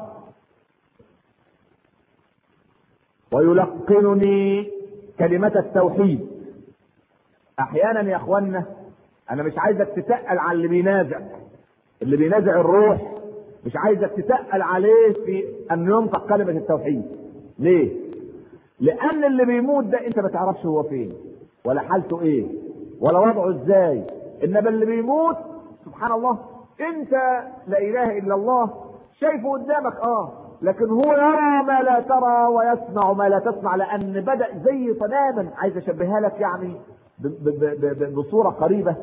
ويلقنني كلمة التوحيد احيانا يا اخوانا انا مش عايزك تتقل على اللي بينازع اللي بينازع الروح مش عايزك تتقل عليه في ان ينطق كلمة التوحيد ليه لان اللي بيموت ده انت ما تعرفش هو فين ولا حالته ايه ولا وضعه ازاي انما اللي بيموت سبحان الله انت لا اله الا الله شايفه قدامك اه لكن هو يرى ما لا ترى ويسمع ما لا تسمع لان بدا زي تماما عايز اشبهها لك يعني بصوره قريبه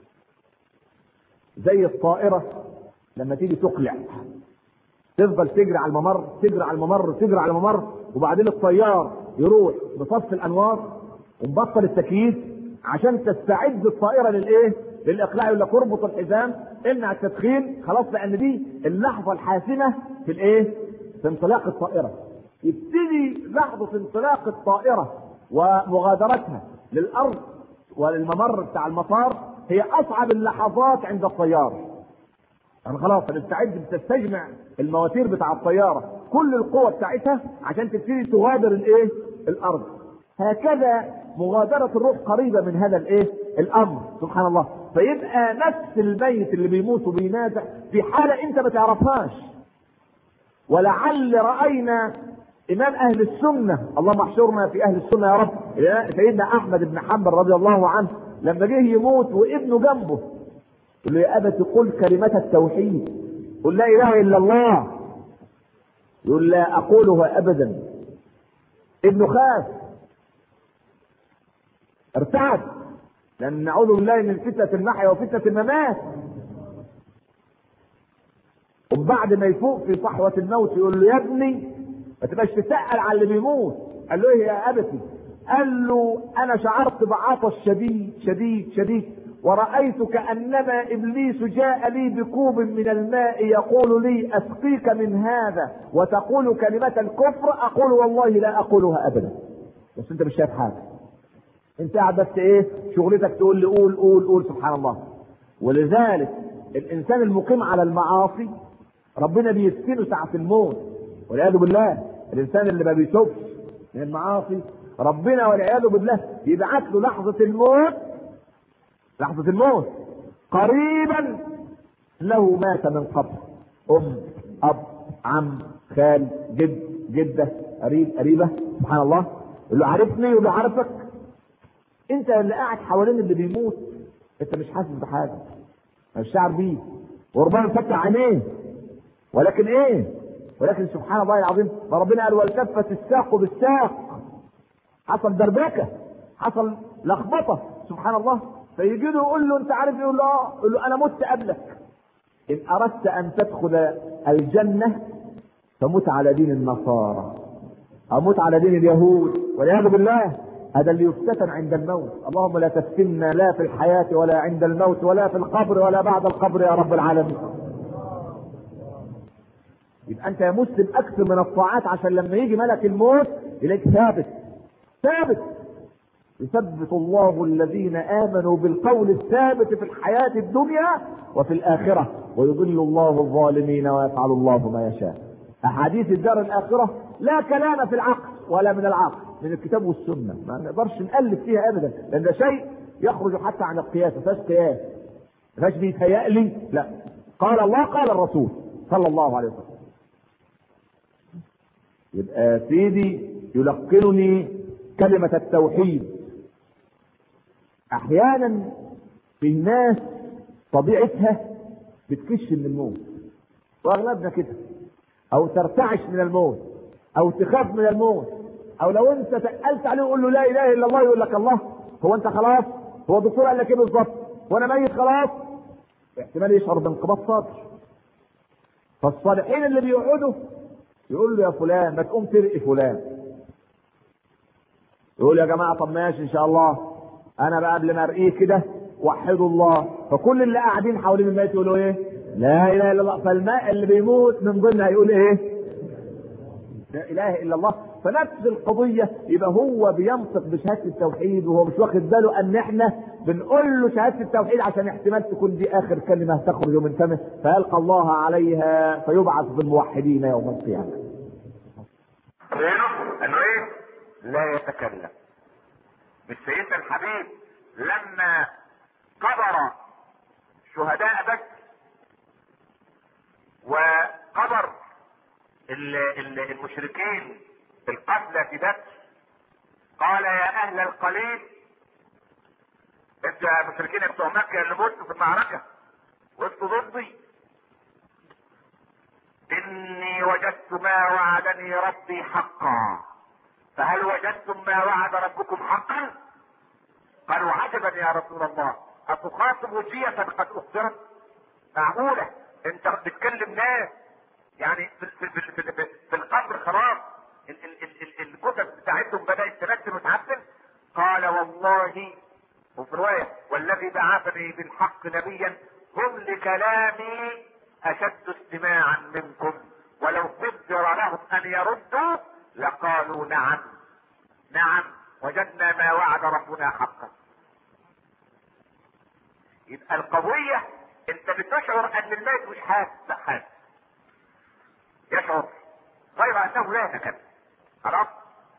زي الطائره لما تيجي تقلع تفضل تجري على الممر تجري على الممر تجري على الممر وبعدين الطيار يروح بصف الانوار ومبطل التكييف عشان تستعد الطائره للايه؟ للاقلاع يقول لك اربط الحزام امنع التدخين خلاص لان دي اللحظه الحاسمه في الايه؟ في انطلاق الطائره. يبتدي لحظه انطلاق الطائره ومغادرتها للارض والممر بتاع المطار هي اصعب اللحظات عند الطيار يعني خلاص بتستعد بتستجمع المواتير بتاع الطياره كل القوة بتاعتها عشان تبتدي تغادر الايه الارض هكذا مغادرة الروح قريبة من هذا الايه الامر سبحان الله فيبقى نفس الميت اللي بيموت وبينازع في حالة انت ما تعرفهاش ولعل رأينا امام اهل السنة اللهم احشرنا في اهل السنة يا رب سيدنا احمد بن حنبل رضي الله عنه لما جه يموت وابنه جنبه يقول له يا ابت قل كلمة التوحيد قل لا اله الا الله يقول لا اقولها ابدا ابنه خاف ارتعد لان نعوذ بالله من فتنه المحيا وفتنه الممات وبعد ما يفوق في صحوة الموت يقول له يا ابني ما تبقاش تسأل على اللي بيموت قال له ايه يا ابتي قال له انا شعرت بعطش شديد شديد شديد ورأيت كأنما إبليس جاء لي بكوب من الماء يقول لي أسقيك من هذا وتقول كلمة الكفر أقول والله لا أقولها أبدا بس أنت مش شايف حاجة أنت قاعد بس إيه شغلتك تقول لي قول قول قول سبحان الله ولذلك الإنسان المقيم على المعاصي ربنا بيسكنه ساعة الموت والعياذ بالله الإنسان اللي ما بيتوبش من المعاصي ربنا والعياذ بالله يبعث له لحظة الموت لحظة الموت قريبا له مات من قبل أم أب عم خال جد جدة قريب قريبة سبحان الله يقول له عارفني يقول له عارفك انت اللي قاعد حوالين اللي بيموت انت مش حاسس بحاجة مش شعر بيه وربنا مفتح عينيه ولكن ايه ولكن سبحان الله العظيم ما ربنا قال والتفت الساق بالساق حصل دربكه حصل لخبطه سبحان الله فيجي له يقول له انت عارف يقول له اه يقول له انا مت قبلك ان اردت ان تدخل الجنه فمت على دين النصارى او مت على دين اليهود والعياذ بالله هذا اللي يفتتن عند الموت اللهم لا تفتنا لا في الحياه ولا عند الموت ولا في القبر ولا بعد القبر يا رب العالمين يبقى انت يا مسلم اكثر من الطاعات عشان لما يجي ملك الموت يلاقيك ثابت ثابت يثبت الله الذين امنوا بالقول الثابت في الحياه الدنيا وفي الاخره ويضل الله الظالمين ويفعل الله ما يشاء احاديث الدار الاخره لا كلام في العقل ولا من العقل من الكتاب والسنه ما نقدرش نالف فيها ابدا لان ده شيء يخرج حتى عن القياس ما فيهاش قياس ما فيهاش بيتهيألي لا قال الله قال الرسول صلى الله عليه وسلم يبقى سيدي يلقنني كلمة التوحيد أحيانا في ناس طبيعتها بتكش من الموت وأغلبنا كده أو ترتعش من الموت أو تخاف من الموت أو لو أنت سألت عليه وقول له لا إله إلا الله يقول لك الله هو أنت خلاص هو الدكتور قال لك إيه بالظبط وأنا ميت خلاص احتمال يشعر بانقباض صدر فالصالحين اللي بيقعدوا يقول له يا فلان ما تقوم ترقي فلان يقول يا جماعه طب ماشي ان شاء الله انا بقى قبل ما ارقيه كده وحدوا الله فكل اللي قاعدين حوالين الميت يقولوا ايه لا اله الا الله فالماء اللي بيموت من ضمنها يقول ايه لا اله الا الله فنفس القضيه يبقى هو بينطق بشهاده التوحيد وهو مش واخد باله ان احنا بنقول له شهاده التوحيد عشان احتمال تكون دي اخر كلمه تخرج من فمه فيلقى الله عليها فيبعث بالموحدين يوم القيامه. انه ايه؟ لا يتكلم. مش سيدنا الحبيب لما قبر شهداء بدر وقبر المشركين القتلى في بدر قال يا اهل القليل انتوا يا مشركين بتوع مكه اللي متوا في المعركه وانتوا ضدي اني وجدت ما وعدني ربي حقا فهل وجدتم ما وعد ربكم حقا قالوا عجبا يا رسول الله اتخاطب جية قد اخبرت معقولة انت بتكلم ناس يعني في, في, في, في, في, في القبر خلاص الجثث بتاعتهم بدأت تنزل وتعفن قال والله وفي رواية والذي بعثني بالحق نبيا هم لكلامي اشد استماعا منكم ولو قدر لهم ان يردوا لقالوا نعم نعم وجدنا ما وعد ربنا حقا يبقى القضية انت بتشعر ان الميت مش حاسس لا حاسس يشعر غير انه لا يتكلم خلاص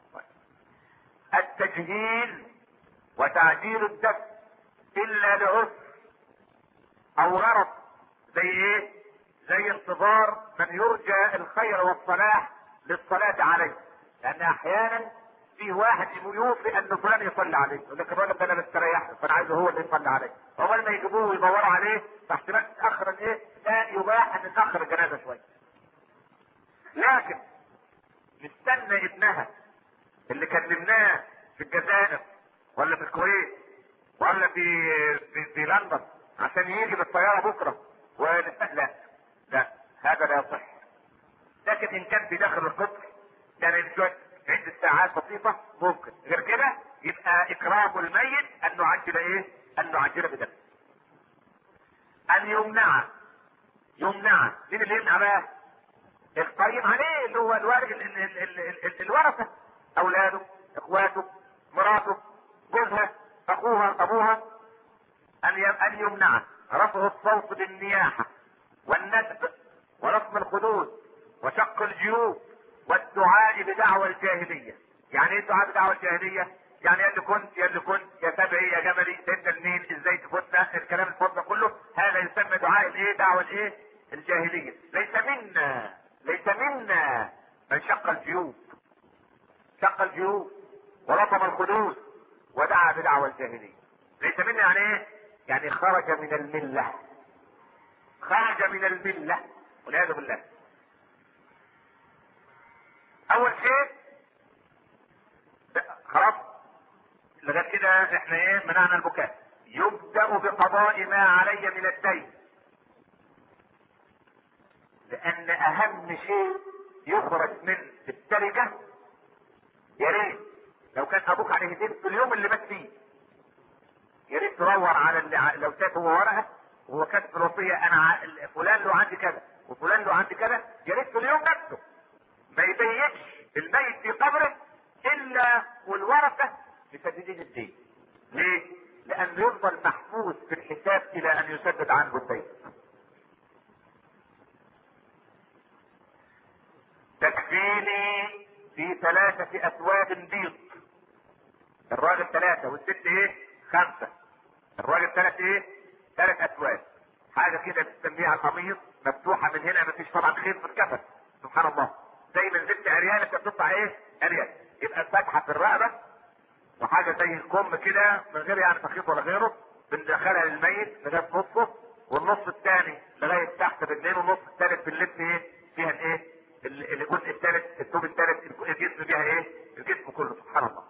التجهيل وتعجيل الدفن الا لعسر او غرض زي ايه زي انتظار من يرجى الخير والصلاح للصلاة عليه لان احيانا في واحد يوفي ان فلان يصلي عليه يقول لك الراجل ده انا مستريح فانا عايزه هو اللي يصلي عليه اول ما يجيبوه ويدوروا عليه فاحتمال تاخر الايه لا يباح ان تاخر الجنازه شويه لكن نستنى ابنها اللي كلمناه في الجزائر ولا في الكويت ولا في في, في لندن عشان يجي بالطياره بكره ونست... لا لا هذا لا يصح لكن ان كان في داخل القطر كان شويه عدة ساعات بسيطة ممكن غير كده يبقى اكرام الميت ان نعجل ايه ان نعجل بدم ان يمنع يمنع مين اللي يمنع بقى القيم عليه اللي هو الوارث ال- ال- ال- ال- ال- الورثة اولاده اخواته مراته جوزها اخوها ابوها ان ي- ان يمنع رفع الصوت بالنياحة والندب ورسم الخدود وشق الجيوب والدعاء بدعوى الجاهلية يعني ايه الدعاء بدعوى الجاهلية يعني يا اللي كنت يا اللي كنت يا سبعي يا جملي انت منين ازاي تفوتنا الكلام الفضل كله هذا يسمى دعاء الايه دعوة الايه الجاهلية ليس منا ليس منا من شق الجيوب شق الجيوب ورطم الخدود ودعا بدعوى الجاهلية ليس منا يعني ايه يعني خرج من الملة خرج من الملة والعياذ بالله اول شيء خلاص لغايه كده احنا ايه منعنا البكاء يبدا بقضاء ما علي من الدين لان اهم شيء يخرج من التركه يا ريت لو كان ابوك عليه دين في اليوم اللي مات فيه يا ريت تدور على اللي ع- لو كانت هو ورقه وهو كاتب الوصيه انا ع- فلان له عندي كذا وفلان له عندي كذا يا ريت في اليوم نفسه ما يبيتش الميت في قبره الا والورثه لتسديد الدين. ليه؟ لانه يفضل محفوظ في الحساب الى ان يسدد عنه الدين. تكفيني في ثلاثة أثواب بيض. الراجل ثلاثة والست إيه؟ خمسة. الراجل ثلاث إيه؟ ثلاث أثواب. حاجة كده بتسميها القميص مفتوحة من هنا مفيش طبعا خيط في الكفن. سبحان الله. زي ما نزلت عريان انت بتطلع ايه؟ عريان. يبقى الفتحة في الرقبة وحاجة زي الكم كده من غير يعني تخيط ولا غيره بندخلها للميت لغاية نصه والنص الثاني لغاية تحت بالليل والنص الثالث بالليل ايه؟ فيها الايه؟ ال- الجزء الثالث الثوب الثالث الجسم فيها ايه؟ الجسم كله سبحان الله.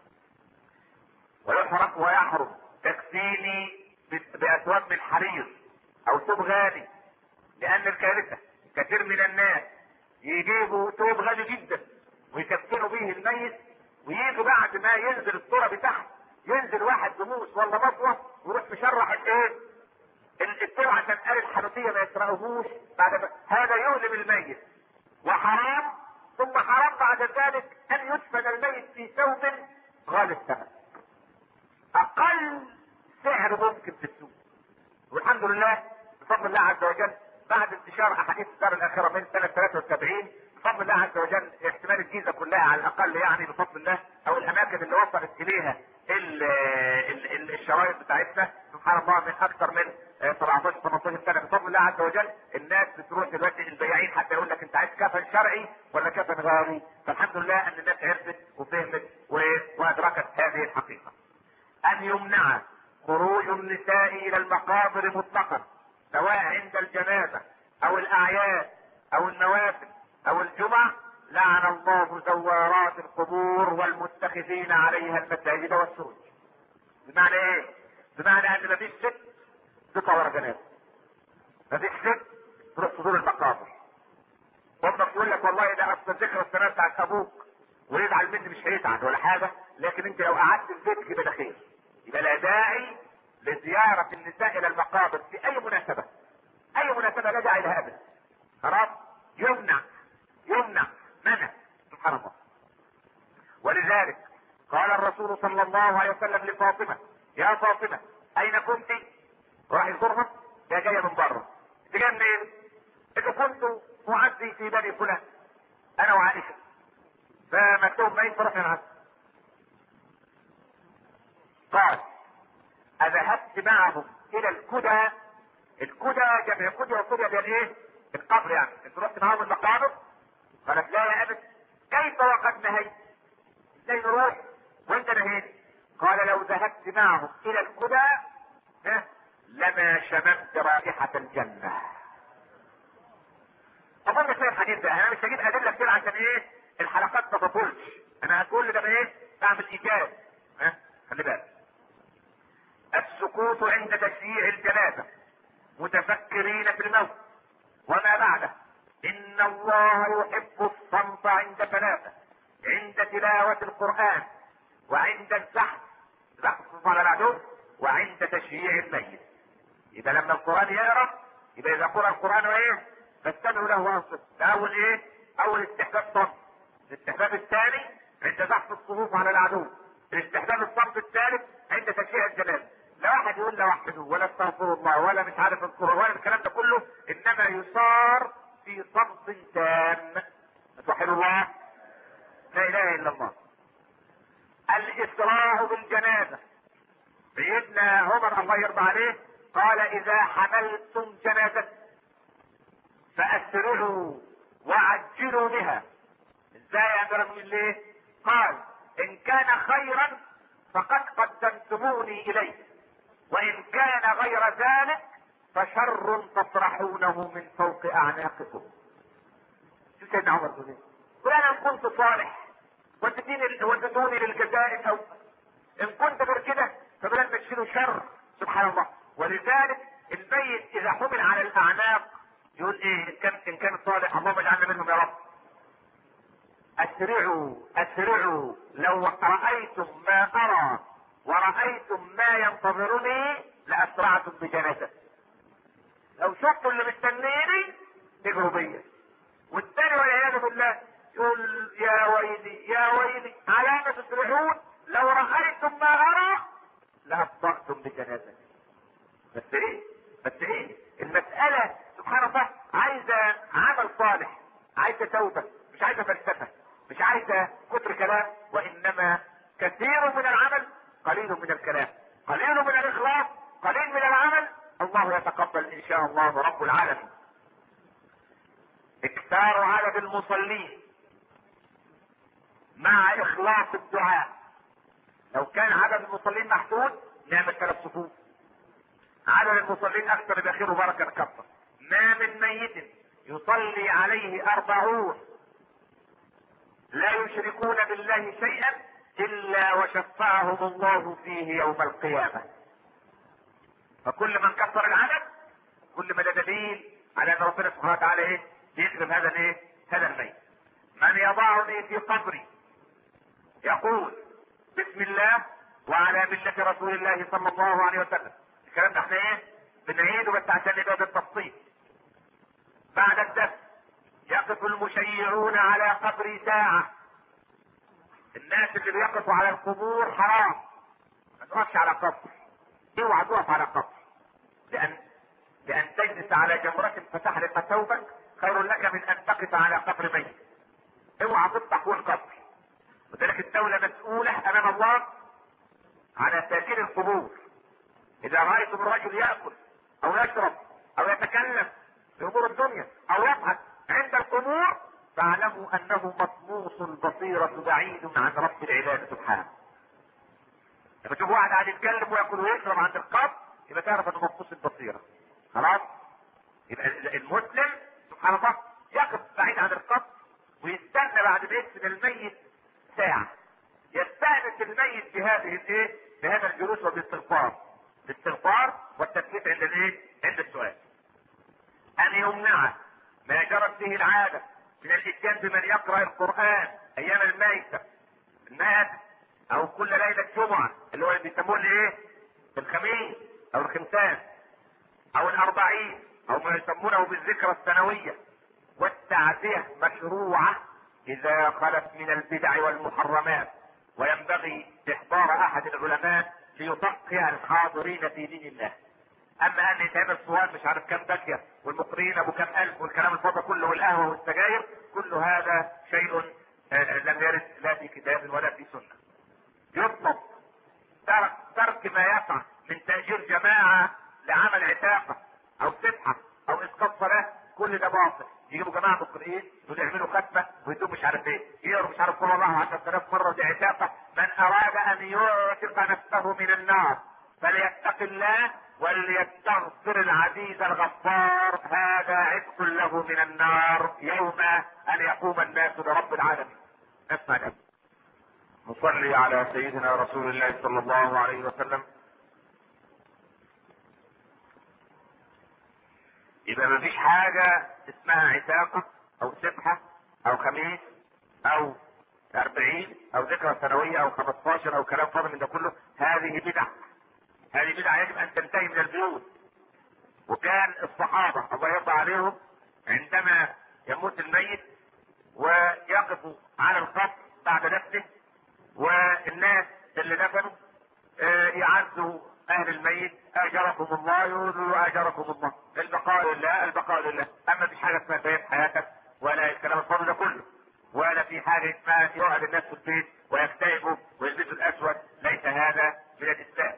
ويحرق ويحرم تكفيني ب- بأثواب من حرير أو ثوب غالي لأن الكارثة كثير من الناس يجيبوا ثوب غالي جدا ويكفنوا به الميت ويجوا بعد ما ينزل التراب تحت ينزل واحد دموس ولا مطوة ويروح مشرح الايه؟ ال- الثوب عشان قال الحنفية ما يسرقوهوش بعد ما هذا يؤلم الميت وحرام ثم حرام بعد ذلك ان يدفن الميت في ثوب غالي الثمن اقل سعر ممكن في السوق والحمد لله بفضل الله عز وجل بعد انتشار احاديث الدار الاخره من سنه 73 بفضل الله عز وجل احتمال الجيزه كلها على الاقل يعني بفضل الله او الاماكن اللي وصلت اليها ال ال ال الشرايط بتاعتنا سبحان الله من اكثر من آه، 17 18 سنه بفضل الله عز وجل الناس بتروح دلوقتي البياعين حتى يقول لك انت عايز كفن شرعي ولا كفن غالي فالحمد لله ان الناس عرفت وفهمت و- وادركت هذه الحقيقه. ان يمنع خروج النساء الى المقابر مطلقا سواء عند الجنازه او الاعياد او النوافل او الجمع لعن الله زوارات القبور والمتخذين عليها المساجد والسروج. بمعنى ايه؟ بمعنى ان مفيش ست تطلع ورا جنازه. مفيش ست تروح تزور المقابر. امك تقول لك والله ده اصل ذكرى السنه بتاعت ابوك ويزعل مني مش هيزعل ولا حاجه لكن انت لو قعدت في بيتك يبقى ده خير. يبقى لا داعي لزياره النساء الى المقابر في اي مناسبه. اي مناسبه لا داعي لها ابدا. خلاص؟ يمنع يمنع منع سبحان الله. ولذلك قال الرسول صلى الله عليه وسلم لفاطمه يا فاطمه اين كنت؟ راح يزورها هي جايه من بره انت جايه منين؟ انت كنت معزي في بني فلان انا وعائشه فمكتوب ميت فرحنا العزم قال اذهبت معهم الى الكدى الكدى جمع كدى وكدى بين ايه؟ القبر يعني انت رحت معاهم المقابر قالت لا يا ابت كيف وقد نهيت؟ ازاي نروح وانت نهيت؟ قال لو ذهبت معهم الى الكدى ها لما شممت رائحة الجنة. أظن كفاية الحديث ده، أنا مش هجيب أدلة كتير عشان إيه؟ الحلقات ما تطولش. أنا هقول ده إيه؟ أعمل إيجاز. ها؟ خلي بالك. السكوت عند تشييع الجنازة متفكرين في الموت وما بعده إن الله يحب الصمت عند ثلاثة عند تلاوة القرآن وعند الزحف زحف على العدو وعند تشييع الميت يبقى لما القرآن يقرأ يبقى إذا قرأ القرآن إيه؟ فاستمعوا له وانصت ده أول إيه؟ أول استحباب صمت الاستحباب الثاني عند زحف الصفوف على العدو الاستحباب الصمت الثالث عند تشييع الجنازة لا واحد يقول لا وحده ولا استغفر الله ولا مش عارف القرآن ولا الكلام ده كله انما يصار في صمت تام توحد الله لا اله الا الله الاسراع بالجنازه سيدنا عمر الله يرضى عليه قال اذا حملتم جنازه فاسرعوا وعجلوا بها ازاي يا امير المؤمنين ليه؟ قال ان كان خيرا فقد قدمتموني اليه وان كان غير ذلك فشر تطرحونه من فوق اعناقكم شو سيدنا عمر بيقول ايه؟ قل انا ان كنت صالح ودتوني ودتوني للجزاء سوف ان كنت غير كده فبلاد تشيلوا شر سبحان الله ولذلك الميت اذا حمل على الاعناق يقول ايه ان كان ان كان صالح اللهم اجعلنا منهم يا رب اسرعوا اسرعوا لو رايتم ما ارى ورأيتم ما ينتظرني لأسرعتم بجنازة لو شفتوا اللي مستنيني تجروا بيا والثاني والعياذ بالله يقول يا ويلي يا ويلي على ما تسرعون لو رأيتم ما أرى لأبطأتم بجنازة بس ايه بس ايه المسألة سبحان الله عايزة عمل صالح عايزة توبة مش عايزة فلسفة مش عايزة كتر كلام وإنما كثير من العمل قليل من الكلام قليل من الاخلاص قليل من العمل الله يتقبل ان شاء الله رب العالمين اكثار عدد المصلين مع اخلاص الدعاء لو كان عدد المصلين محدود نعمل ثلاث صفوف عدد المصلين اكثر يبقى خير وبركه كثر ما من ميت يصلي عليه اربعون لا يشركون بالله شيئا الا وشفعهم الله فيه يوم القيامه فكل من كثر العدد كل ما ده دليل على ان ربنا سبحانه وتعالى ايه يكرم هذا الايه هذا الميت من يضعني في قبري يقول بسم الله وعلى ملة رسول الله صلى الله عليه وسلم الكلام ده احنا ايه بنعيده بس عشان نبقى بالتفصيل بعد الدفن يقف المشيعون على قبري ساعة الناس اللي بيقفوا على القبور حرام ما تقفش على قبر اوعى تقف على قبر لان لان تجلس على جمرة فتحرق ثوبك خير لك من ان تقف على قبر ميت اوعى تفتح فوق القبر وذلك الدولة مسؤولة امام الله على ساكن القبور اذا رايتم الرجل ياكل او يشرب او يتكلم في امور الدنيا او يضحك عند القبور فاعلموا انه مطموس البصيرة بعيد عن رب العباد سبحانه لما تشوف واحد قاعد يتكلم وياكل ويشرب عند القبر يبقى تعرف انه مطموس البصيرة خلاص يبقى المسلم سبحان الله يقف بعيد عن القبر ويستنى بعد ما يدفن الميت ساعة يستأنس الميت بهذه الايه؟ بهذا الجلوس وبالاستغفار الاستغفار والتثبيت عند الايه؟ عند السؤال ان يمنع ما جرت به العادة من الاتيان بمن يقرأ القرآن ايام الميتة الناس او كل ليلة جمعة اللي هو اللي بيسموه الايه؟ الخميس او الخمسان او الاربعين او ما يسمونه بالذكرى السنوية والتعزية مشروعة اذا خلت من البدع والمحرمات وينبغي احضار احد العلماء ليفقه الحاضرين في دين الله اما ان يتعمل صوان مش عارف كام باكيه والمقرين ابو كام الف والكلام الفاضي كله والقهوه والسجاير كل هذا شيء آه، لم يرد لا في كتاب ولا في سنه. يطلب ترك ترك ما يقع من تاجير جماعه لعمل عتاقه او سبحه او اسقاط صلاه كل ده باطل يجيبوا جماعه مقرئين دول يعملوا ختمه ويدوا مش عارف ايه يقروا مش عارف قول الله 10000 مره دي عتاقه من اراد ان يعتق نفسه من النار فليتق الله وليستغفر العزيز الغفار هذا عتق له من النار يوم ان يقوم الناس لرب العالمين اسمع كده نصلي على سيدنا رسول الله صلى الله عليه وسلم يبقى ما فيش حاجة اسمها عتاقة أو سبحة أو خميس أو أربعين أو ذكرى سنوية أو 15 أو كلام فاضي من ده كله هذه بدع هذه بدع يجب أن تنتهي من البيوت وكان الصحابة الله يرضى عليهم عندما يموت الميت ويقفوا على الخط بعد دفنه والناس اللي دفنوا آه، يعزوا اهل الميت اجركم الله يقولوا اجركم الله البقاء لله البقاء لله اما في حاجه اسمها سيد حياتك ولا الكلام الفاضي ده كله ولا في حاجه اسمها يقعد الناس في البيت ويكتئبوا ويلبسوا الاسود ليس هذا من الاسلام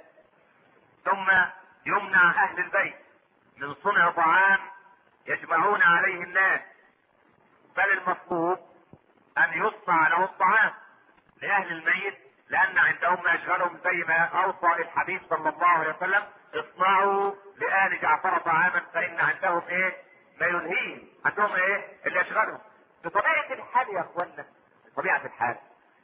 ثم يمنع اهل البيت من صنع طعام يجمعون عليه الناس بل المطلوب ان يصنع لهم طعام لاهل الميت لان عندهم ما يشغلهم زي ما اوصى الحبيب صلى الله عليه وسلم اصنعوا لآل جعفر طعاما فان عندهم ايه ما يلهيهم عندهم ايه اللي يشغلهم بطبيعة الحال يا اخوانا بطبيعة الحال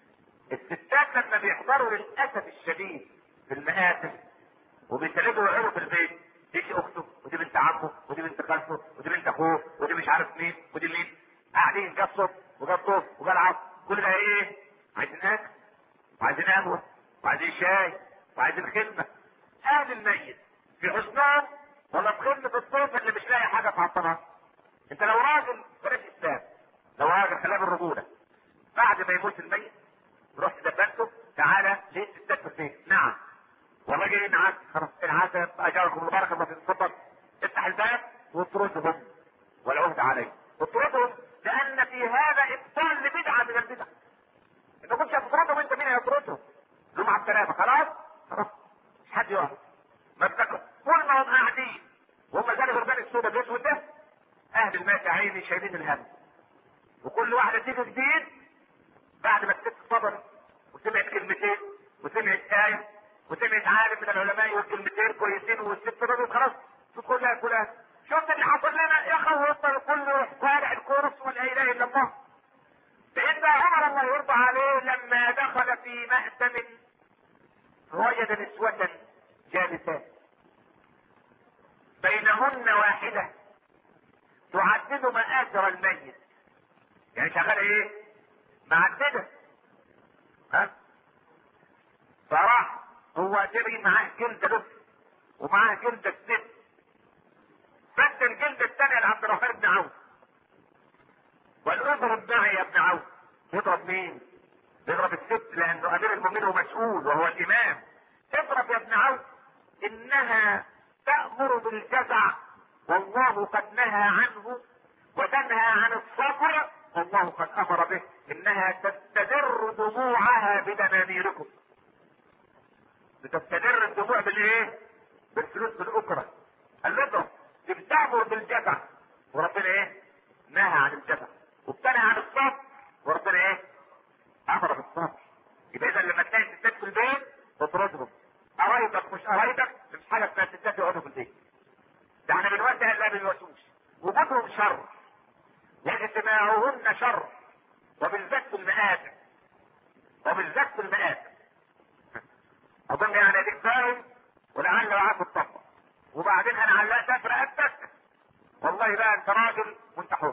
الستات لما بيحضروا للاسف الشديد في المآتم وبيسلموا ويقعدوا في البيت دي اخته ودي بنت عمه ودي بنت خالته ودي بنت اخوه ودي مش عارف مين ودي مين قاعدين جه الصبح وجه الظهر وجه العصر كل ده ايه؟ عايزين اكل وعايزين قهوه وعايزين شاي وعايزين خدمه اهل الميت في حسنهم ولا في خدمه الطفل اللي مش لاقي حاجه في عطلها انت لو راجل بلاش اسلام لو راجل خلاه بالرجوله بعد ما يموت الميت رحت دفنته تعالى ليه الستات في البيت نعم والله جاي معاك خلاص العسل اجركم البركه ما تتفضل افتح الباب واطردهم والعهد عليه اطردهم لان في هذا ابطال لبدعه من البدع انت كنت هتطردهم انت مين هيطردهم؟ دول مع السلامه خلاص؟ خلاص مش حد يقف ما تذكر طول ما هم قاعدين وهم زي الغربان السوداء الاسود ده اهل المات يا عيني شايلين الهم وكل واحده تيجي جديد بعد ما الست صبرت وسمعت كلمتين وسمعت آية وسمعت عالم من العلماء يقول كلمتين كويسين والست بدأت خلاص تدخل لها كلها شفت اللي حصل لنا يا اخي وصل كله شارع الكورس ولا اله الا الله سيدنا عمر الله يرضى عليه لما دخل في مأتم وجد نسوة جالسات بينهن واحدة تعدد مآثر الميت يعني شغال ايه؟ معددة ها؟ فراح هو جري معاه جلدة لف ومعاه جلدة ست فد الجلدة الثانية لعبد الرحمن بن عوف وقال اضرب معي يا ابن عوف يضرب مين؟ يضرب الست لانه امير المؤمنين ومسؤول وهو الامام اضرب يا ابن عوف انها تأمر بالجزع والله قد نهى عنه وتنهى عن الصبر والله قد امر به انها تستدر دموعها بدنانيركم بتستدر الدموع بالايه؟ بالفلوس بالاكره الرضا بتأمر بالجزع وربنا ايه؟ نهى عن الجزع وبتنهى عن الصبر وربنا ايه؟ امر بالصبر يبقى اذا لما تلاقي الستات في البيت اطردهم قرايبك مش قرايبك مش حاجه اسمها الستات يقعدوا في البيت ده احنا بنوجه الله بالوسوس وجودهم شر واجتماعهن شر وبالذات في المآتم وبالذات في المآتم اظن يعني اديك فاهم ولعل معاك الطبق وبعدين انا علقت في رقبتك والله بقى انت راجل وانت حر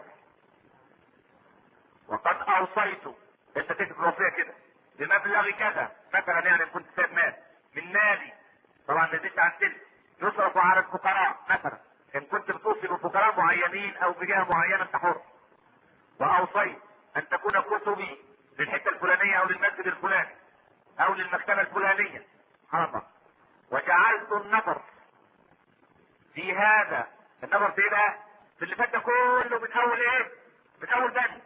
وقد اوصيت انت تكتب وصيه كده بمبلغ كذا مثلا يعني كنت سايب مال من مالي طبعا نزلت عن تلك يصرف على الفقراء مثلا ان كنت بتوصي بفقراء معينين او بجهه معينه انت حر واوصيت ان تكون كتبي للحته الفلانيه او للمسجد الفلاني او للمكتبه الفلانيه حرام وجعلت النظر في هذا النظر في ايه بقى؟ في اللي فات ده كله من اول ايه؟ من اول بند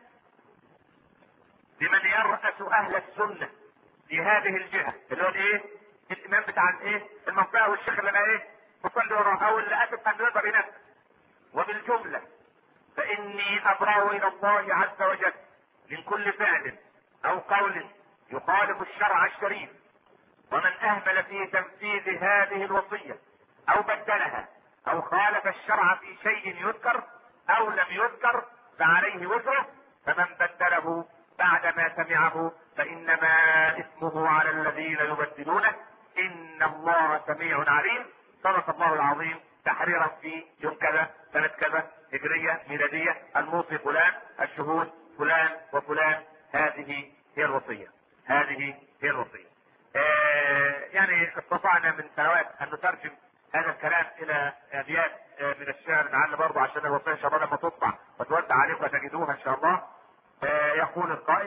لمن يرأس اهل السنة في هذه الجهة اللي هو الايه؟ الامام بتاع الايه؟ المنطقة والشيخ اللي انا ايه؟ بصلي وراه او اللي اسف ان يقدر ينفذ وبالجملة فاني ابرأ الى الله عز وجل من كل فعل او قول يخالف الشرع الشريف ومن اهمل في تنفيذ هذه الوصية او بدلها او خالف الشرع في شيء يذكر او لم يذكر فعليه وزره فمن بدله بعد ما سمعه فانما اسمه على الذين يبدلونه ان الله سميع عليم صدق الله العظيم تحريرا في يوم كذا سنة كذا هجرية ميلادية الموصي فلان الشهود فلان وفلان هذه هي الوصية هذه هي الوصية آه يعني استطعنا من سنوات ان نترجم هذا الكلام الى ابيات آه من الشعر لعل برضه عشان الوصية ان شاء الله لما تطبع وتوزع عليكم وتجدوها ان شاء الله آه يقول القائد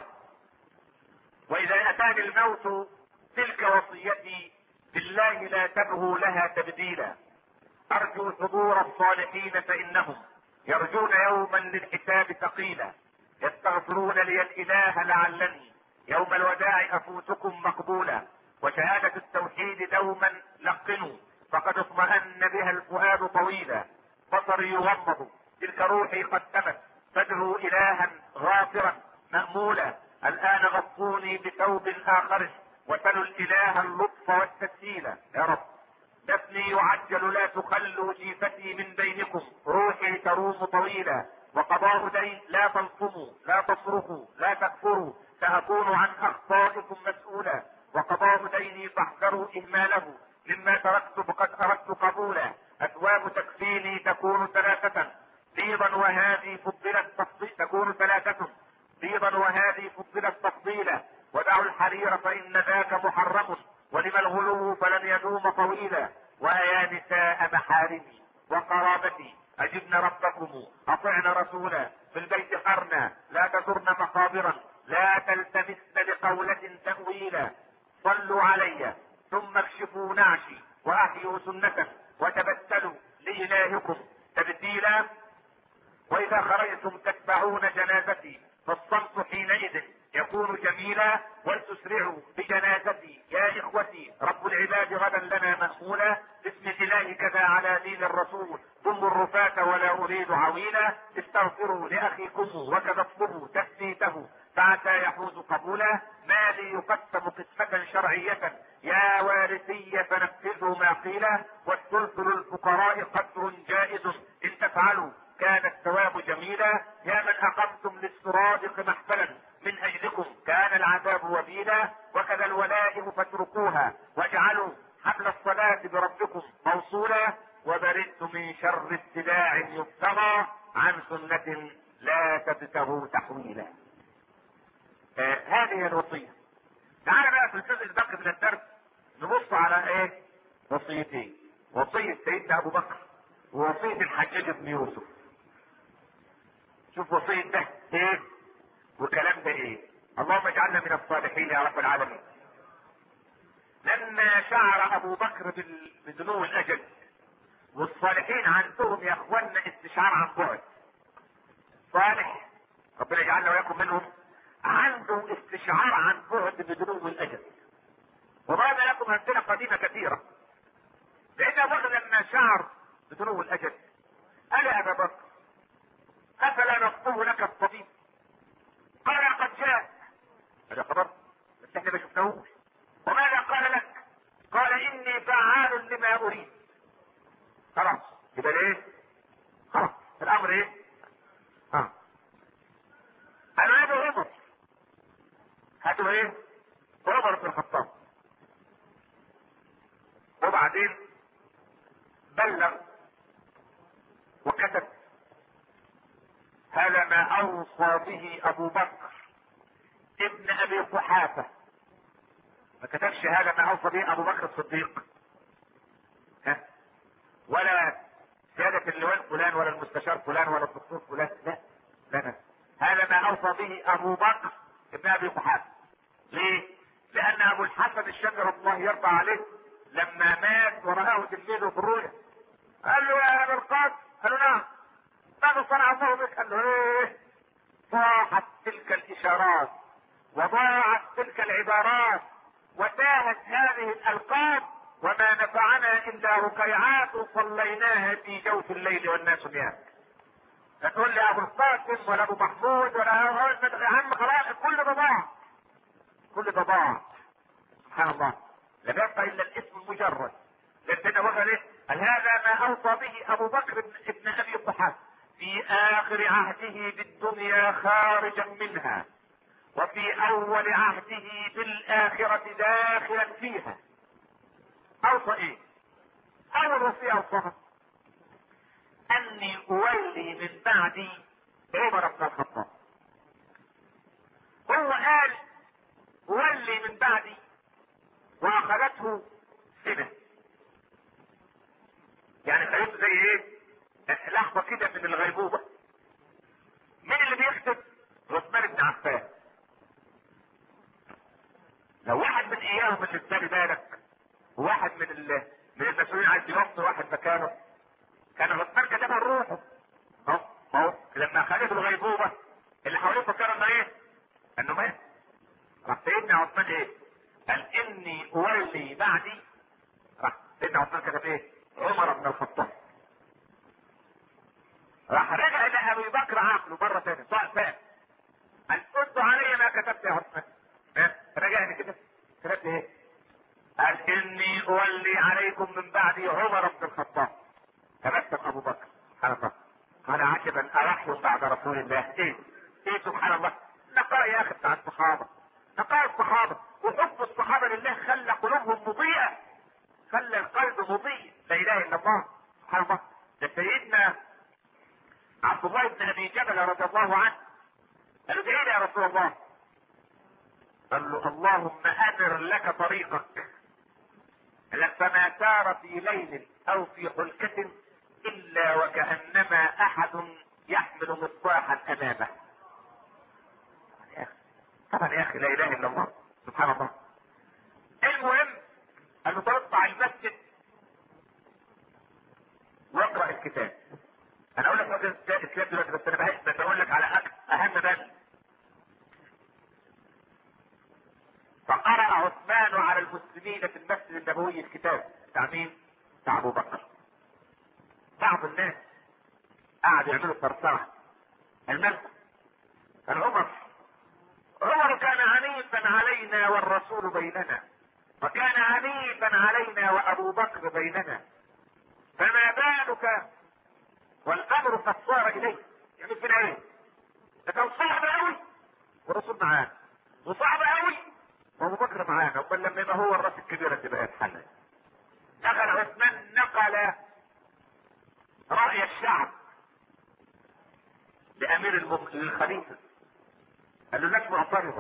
واذا اتاني الموت تلك وصيتي بالله لا تبغوا لها تبديلا ارجو حضور الصالحين فانهم يرجون يوما للحساب ثقيلا يستغفرون لي الاله لعلني يوم الوداع افوتكم مقبولا وشهادة التوحيد دوما لقنوا فقد اطمأن بها الفؤاد طويلا بصري يغمض تلك روحي قد تمت فادعوا الها غافرا مأمولا الان غطوني بثوب اخر وسلوا الاله اللطف والتسهيل يا رب دفني يعجل لا تخلوا جيفتي من بينكم روحي تروم طويلا وقضاء دين لا تلطموا لا تصرخوا لا تكفروا سأكون عن أخطائكم مسؤولا وقضاء ديني فاحذروا إهماله مما تركت فقد أردت قبولا أثواب تكفيني تكون ثلاثة بيضا وهذه فضلت تفضيل تكون ثلاثة بيضا وهذه فضلت تفضيلا ودعوا الحرير فإن ذاك محرم ولم الغلو فلن يدوم طويلا ويا نساء محارمي وقرابتي أجبن ربكم أطعن رسولا في البيت قرنا لا تزرن مقابرا لا تلتمسن بقولة تأويلا صلوا علي ثم اكشفوا نعشي وأحيوا سنة وتبتلوا لإلهكم تبديلا وإذا خرجتم تتبعون جنازتي فالصمت حينئذ يكون جميلا ولتسرعوا بجنازتي يا اخوتي رب العباد غدا لنا مأمولا باسم الله كذا على دين الرسول ضم الرفاة ولا اريد عويلا استغفروا لاخيكم وكذا اطلبوا تثبيته فعسى يحوز قبولا ما لي يقسم قسمة شرعية يا وارثي فنفذوا ما قيل والثلث للفقراء قدر جائز ان تفعلوا كان الثواب جميلا يا من اقمتم للسرادق محفلا من اجلكم كان العذاب وبيلا وكذا الولائم فاتركوها واجعلوا حبل الصلاة بربكم موصولا وبردت من شر ابتداع يبتغى عن سنة لا تبتغوا تحويلا آه هذه الوصية تعال بقى في الجزء الباقي من الدرس نبص على ايه وصيتين وصية سيدنا ابو بكر ووصية الحجاج بن يوسف شوف وصية ده ايه وكلام ده ايه اللهم اجعلنا من الصالحين يا رب العالمين لما شعر ابو بكر بدنو الاجل والصالحين عندهم يا اخوانا استشعار عن بعد صالح ربنا يجعلنا وياكم منهم عنده استشعار عن بعد بدنو الاجل وضرب لكم امثله قديمه كثيره لان ابو بكر لما شعر بدنو الاجل قال يا ابا بكر افلا نصبه لك الطبيب قال قد جاء هذا خبر بس احنا ما شفناهوش وماذا قال لك قال اني فعال لما اريد خلاص يبقى ايه خلاص الامر ايه ها انا هذا عمر هاتوا ايه عمر بن الخطاب وبعدين بلغ وكتب هذا ما اوصى به ابو بكر ابن ابي قحافه ما كتبش هذا ما اوصى به ابو بكر الصديق ها ولا سيادة اللواء فلان ولا المستشار فلان ولا الدكتور فلان لا لا لا هذا ما اوصى به ابو بكر ابن ابي قحافه ليه؟ لان ابو الحسن الشافعي رضي الله يرضى عليه لما مات ورآه تلميذه في الرؤيا قال له يا ابا القاسم قال له نعم ماذا صنع الله بك؟ قال له ايه؟ صاحت تلك الاشارات وضاعت تلك العبارات وتاهت هذه الالقاب وما نفعنا الا ركيعات صليناها في جوف الليل والناس نيام. لا تقول لي ابو القاسم ولا ابو محمود ولا يا عم خلاص كل ده ضاع. كل ده ضاع. سبحان الله. لا يبقى الا الاسم المجرد. لان وقال ايه؟ قال هذا ما اوصى به ابو بكر ابن ابي قحافه في اخر عهده بالدنيا خارجا منها وفي اول عهده بالاخرة داخلا فيها اوصى ايه اول وصية اوصاها اني اولي من بعدي عمر بن الخطاب هو قال اولي من بعدي واخذته سنة يعني خليته زي ايه لحظة كده من الغيبوبة مين اللي بيكتب عثمان بن عفان لو واحد من اياهم اللي في بالي بالك وواحد من ال... من المسؤولين عايز يوصي واحد مكانه كان عثمان كتبها لروحه اهو اهو لما خدته الغيبوبة اللي حواليه فكروا انه ايه؟ انه مات راح سيدنا عثمان ايه؟ قال اني اولي بعدي راح سيدنا عثمان كتب ايه؟ عمر بن الخطاب راح رجع الى ابي بكر عقله مره ثانيه صح فاهم قال ردوا علي ما كتبت يا عثمان ها رجعني كده كتبت ايه؟ قال اني اولي عليكم من بعدي عمر بن الخطاب تبسم ابو بكر سبحان الله قال عجبا ارحل بعد رسول الله ايه؟ ايه سبحان الله نقاء يا اخي بتاع الصحابه نقاء الصحابه وحب الصحابه لله خلى قلوبهم مضيئه خلى القلب مضيء لا اله الا الله سبحان الله ده سيدنا عبد الله بن ابي جبل رضي الله عنه قال له ايه يا رسول الله قال له اللهم امر لك طريقك قال لك فما سار في ليل او في حلكة الا وكأنما احد يحمل مصباحا امامه يا اخي طبعا يا اخي لا اله الا الله سبحان الله المهم انه تطلع المسجد واقرا الكتاب انا اقول لك وجه الكتاب دلوقتي بس انا بحس بس اقول لك على أك- اهم بس فقرأ عثمان على المسلمين في المسجد النبوي الكتاب بتاع مين؟ بتاع ابو بكر بعض الناس قعدوا يعملوا صرصرة الملك كان عمر عمر كان عنيفا علينا والرسول بيننا وكان عنيفا علينا وابو بكر بيننا فما بالك والامر قد صار اليه يعني فينا ايه ده كان صعب قوي والرسول معانا وصعب قوي وابو بكر معانا امال لما يبقى هو الراس الكبيره تبقى الحل دخل عثمان نقل راي الشعب لامير المم... للخليفه قال له لك معترضه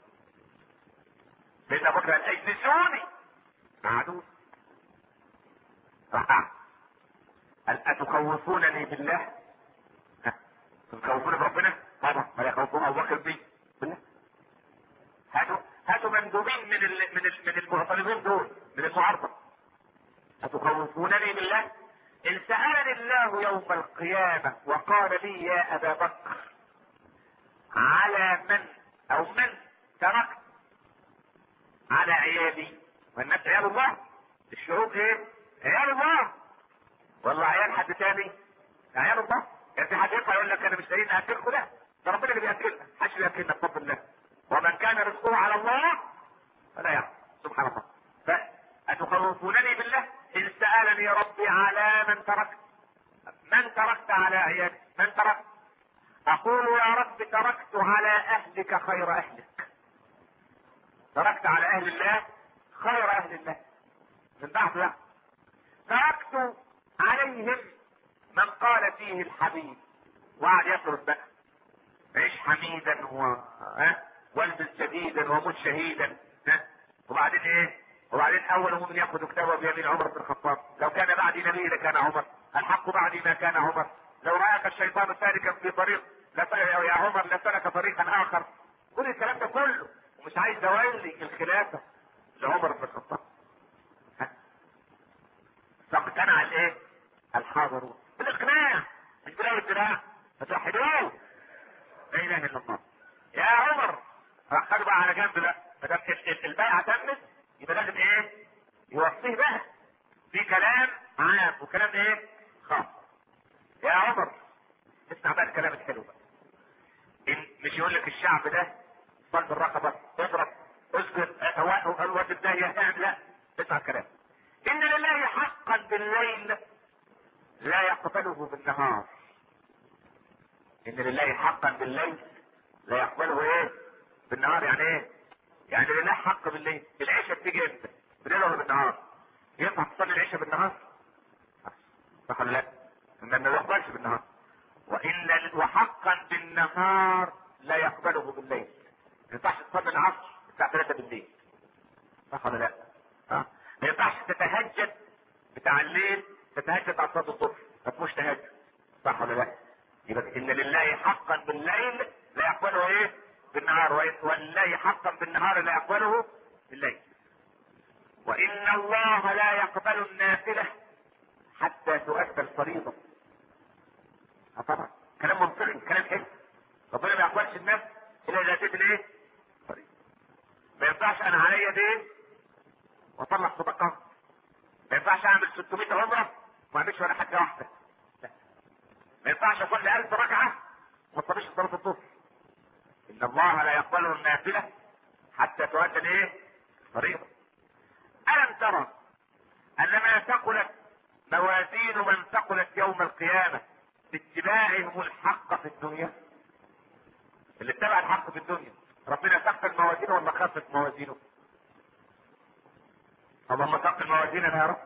سيدنا ابو بكر قال اجلسوني قعدوا راح قعد قال اتخوفونني بالله؟ ها؟ تخوفوني بربنا؟ طبعا ولا يخوفون ابو بكر بي بالله هاتوا هاتوا مندوبين من ال... من ال... من المعترضين دول من المعارضه اتخوفونني بالله؟ ان سالني الله يوم القيامه وقال لي يا ابا بكر على من او من تركت على عيالي والناس عيال الله الشعوب ايه؟ عيال الله والله عيال حد تاني عيال الله يعني في حد يطلع يقول لك انا مش لاقيين اكلكم لا ده ربنا اللي بياكلنا محدش بياكلنا بفضل الله ومن كان رزقه على الله فلا يعلم سبحان الله فأتخوفونني بالله إن سألني ربي على من تركت من تركت على عيالي من تركت أقول يا رب تركت على أهلك خير أهلك تركت على أهل الله خير أهل الله من بعد لا تركت عليهم من قال فيه الحبيب وقعد يطرد بقى عيش حميدا و... ها والبس جديدا ومت شهيدا ها وبعدين ايه وبعدين اول مؤمن ياخذ كتابه بيمين عمر بن الخطاب لو كان بعدي نبي لكان عمر الحق بعدي ما كان عمر لو راك الشيطان سالكا في طريق لس... يا عمر لسلك طريقا اخر كل الكلام ده كله ومش عايز اولي الخلافه لعمر بن الخطاب ها؟ فاقتنع الايه الحاضرون بالاقناع مش بلاوي الدراع فتوحدوه لا اله الا الله يا عمر راح خدوا بقى على جنب بقى ما دام ال- ال- البيعه تمت يبقى لازم ايه؟ يوصيه بقى في كلام عام وكلام ايه؟ خاص يا عمر اسمع بقى الكلام الحلو بقى إن مش يقول لك الشعب ده صلب الرقبه اضرب اسكت الواد الداهيه اعمل لا اسمع الكلام ان لله حقا بالليل لا يقبله بالنهار ان لله حقا بالليل لا يقبله ايه بالنهار يعني ايه يعني لله حق بالليل العشاء بتيجي امتى بالليل ولا بالنهار ينفع تصلي العشاء بالنهار صح ولا لا ما ما يقبلش بالنهار وان وحقا بالنهار لا يقبله بالليل ما ينفعش تصلي العصر الساعه 3 بالليل صح ولا لا اه ما ينفعش تتهجد بتاع الليل تتهجد على صلاه الظهر ما اسموش تهجد صح ولا لا يبقى ان لله حقا بالليل لا يقبله ايه بالنهار وإن- ولله حقا بالنهار لا يقبله بالليل وان الله لا يقبل النافله حتى تؤدى الفريضه آه طبعا كلام منطقي كلام حلو ربنا ما يقبلش الناس الا اذا اتيت الايه فريضه ما ينفعش انا عليا دين واطلع صدقه ما ينفعش اعمل 600 عمره وما اعملش ولا حاجه واحده لا. ما ينفعش اصلي 1000 ركعه وما اصليش صلاه الظهر ان الله لا يقبل النافله حتى تؤدى الايه فريضه الم ترى ان ما ثقلت موازين من ثقلت يوم القيامه باتباعهم الحق في الدنيا اللي اتبع الحق في الدنيا ربنا ثقل موازينه ولا خفف موازينه اللهم ثقل موازيننا يا رب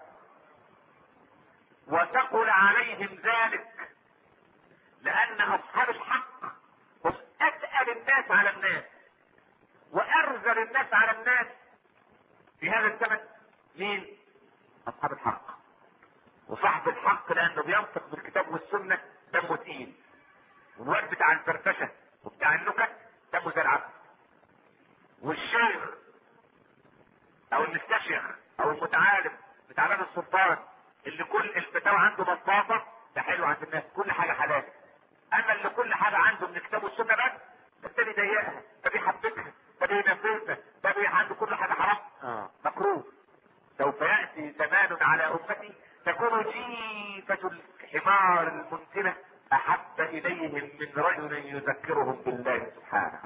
وثقل عليهم ذلك لان اصحاب الحق هم اتقل الناس على الناس وارذل الناس على الناس في هذا الزمن مين اصحاب الحق وصاحب الحق لانه بينطق بالكتاب والسنه دمه تقيل والواد بتاع الفرفشه وبتاع النكت دمه زي العسل والشيخ او المستشيخ او المتعالم بتاع باب السلطان اللي كل الفتاوى عنده بساطه ده حلو عند الناس كل حاجه حلال اما اللي كل حاجه عنده من الكتاب والسنه بس ده التاني ضيقها ده بيحبكها ده بينفذها ده بي- عنده كل حاجه حرام اه مكروه سوف ياتي زمان على امتي تكون جيفه الحمار المنتنه احب اليهم من رجل يذكرهم بالله سبحانه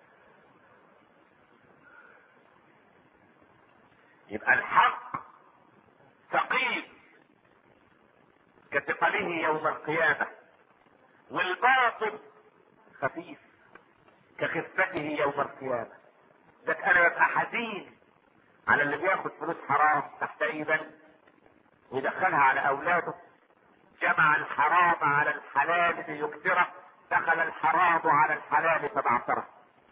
يبقى الحق ثقيل كثقله يوم القيامة والباطل خفيف كخفته يوم القيامة لك انا ببقى حزين على اللي بياخد فلوس حرام تحت اي بند ويدخلها على اولاده جمع الحرام على الحلال ليكثره دخل الحرام على الحلال فبعثره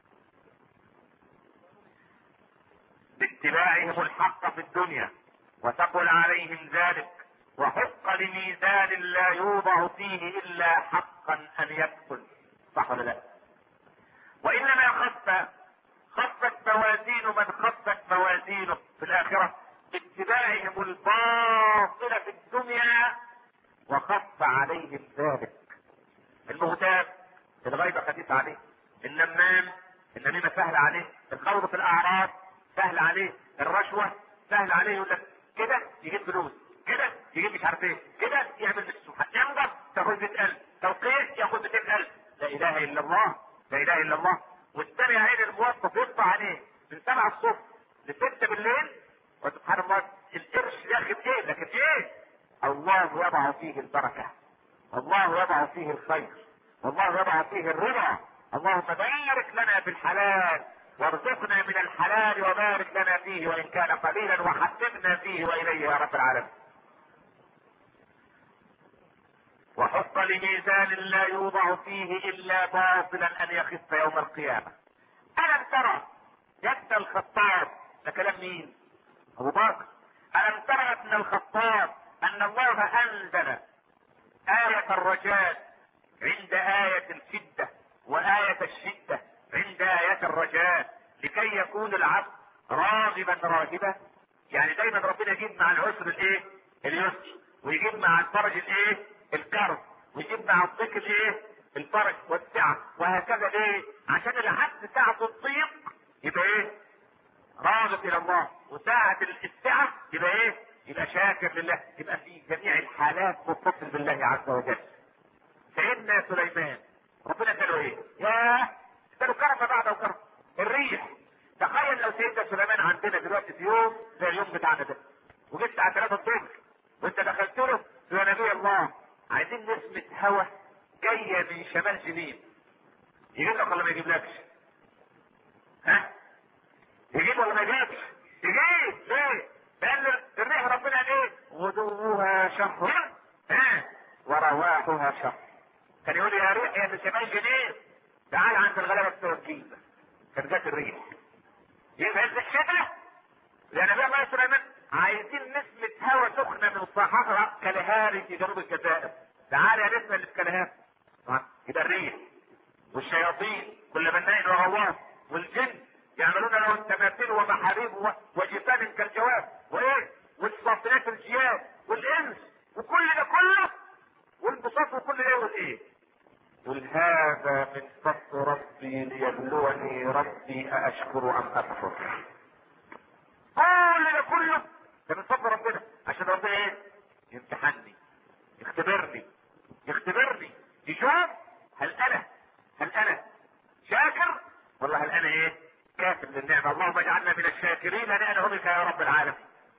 باتباعهم الحق في الدنيا وثقل عليهم ذلك وحق لميزان لا يوضع فيه الا حقا ان يدخل صح ولا لا وانما خف خفت موازين من خفت موازينه في الاخره باتباعهم الباطل في الدنيا وخف عليهم ذلك المهتاب الغيبة خفيف عليه النمام النميمة سهل عليه الخوض في الأعراض سهل عليه الرشوة سهل عليه يقول لك كده يجيب فلوس كده يجيب مش عارف ايه كده يعمل نفسه ينضف تاخد 100000 توقيع ياخد 200000 لا اله الا الله لا اله الا الله والتاني عين الموظف يطبع عليه من 7 الصبح ل 6 بالليل وسبحان الله القرش ياخد ايه لكن ايه الله يضع فيه البركه الله يضع فيه الخير والله يضع فيه الرضا اللهم بارك لنا في الحلال وارزقنا من الحلال وبارك لنا فيه وان كان قليلا وحببنا فيه واليه يا رب العالمين وحط لميزان لا يوضع فيه الا باطلا ان يخف يوم القيامه الم ترى يد الخطاب ده كلام مين ابو بكر الم ترى ابن الخطاب ان الله انزل آية الرجاء عند آية الشدة وآية الشدة عند آية الرجاء لكي يكون العبد راغبا راهبا يعني دايما ربنا يجيب مع العسر الايه؟ اليسر ويجيب مع الفرج الايه الكرب ويجيب مع الضيق الايه الفرج والسعة وهكذا ليه عشان العبد ساعة الضيق يبقى ايه راغب الى الله وساعة السعة يبقى ايه يبقى شاكر لله يبقى في جميع الحالات متصل بالله عز وجل سيدنا سليمان ربنا قال له ايه يا اداله كرم بعد كرم الريح تخيل لو سيدنا سليمان عندنا دلوقتي في يوم زي اليوم بتاعنا ده وجيت على 3 الظهر وانت دخلت له يا نبي الله عايزين نسمة هوا جاية من شمال جنين يجيب لك ولا ما يجيبلكش؟ ها؟ يجيب ولا ما يجيبش؟ يجيب ليه؟ لأن الريح ربنا قال ايه؟ غدوها شهر ها؟ ورواحها شهر كان يقول يا ريح يا من شمال جنين تعال عند الغلبة بتوع الجيزة كان جات الريح يبقى عز الشتاء يا نبي الله سليمان عايزين نسمة هواء سخنة من الصحراء كالهاري في جنوب الجزائر تعال يا نسمة اللي في كالهاري يبقى الريح والشياطين كل بناء وغواص والجن يعملون له التماثيل ومحاريب وجفان كالجواب وايه والصافنات الجياد والانس وكل ده كله والبساط وكل ده والايه قل هذا من فضل ربي ليبلوني ربي أأشكر أم أكفر كل ده كله ده من فضل ربنا عشان ربنا ايه يمتحني يختبرني يختبرني يشوف هل انا هل انا شاكر ولا هل انا ايه كافر للنعمة اللهم اجعلنا من الشاكرين لأنه بك يا رب العالمين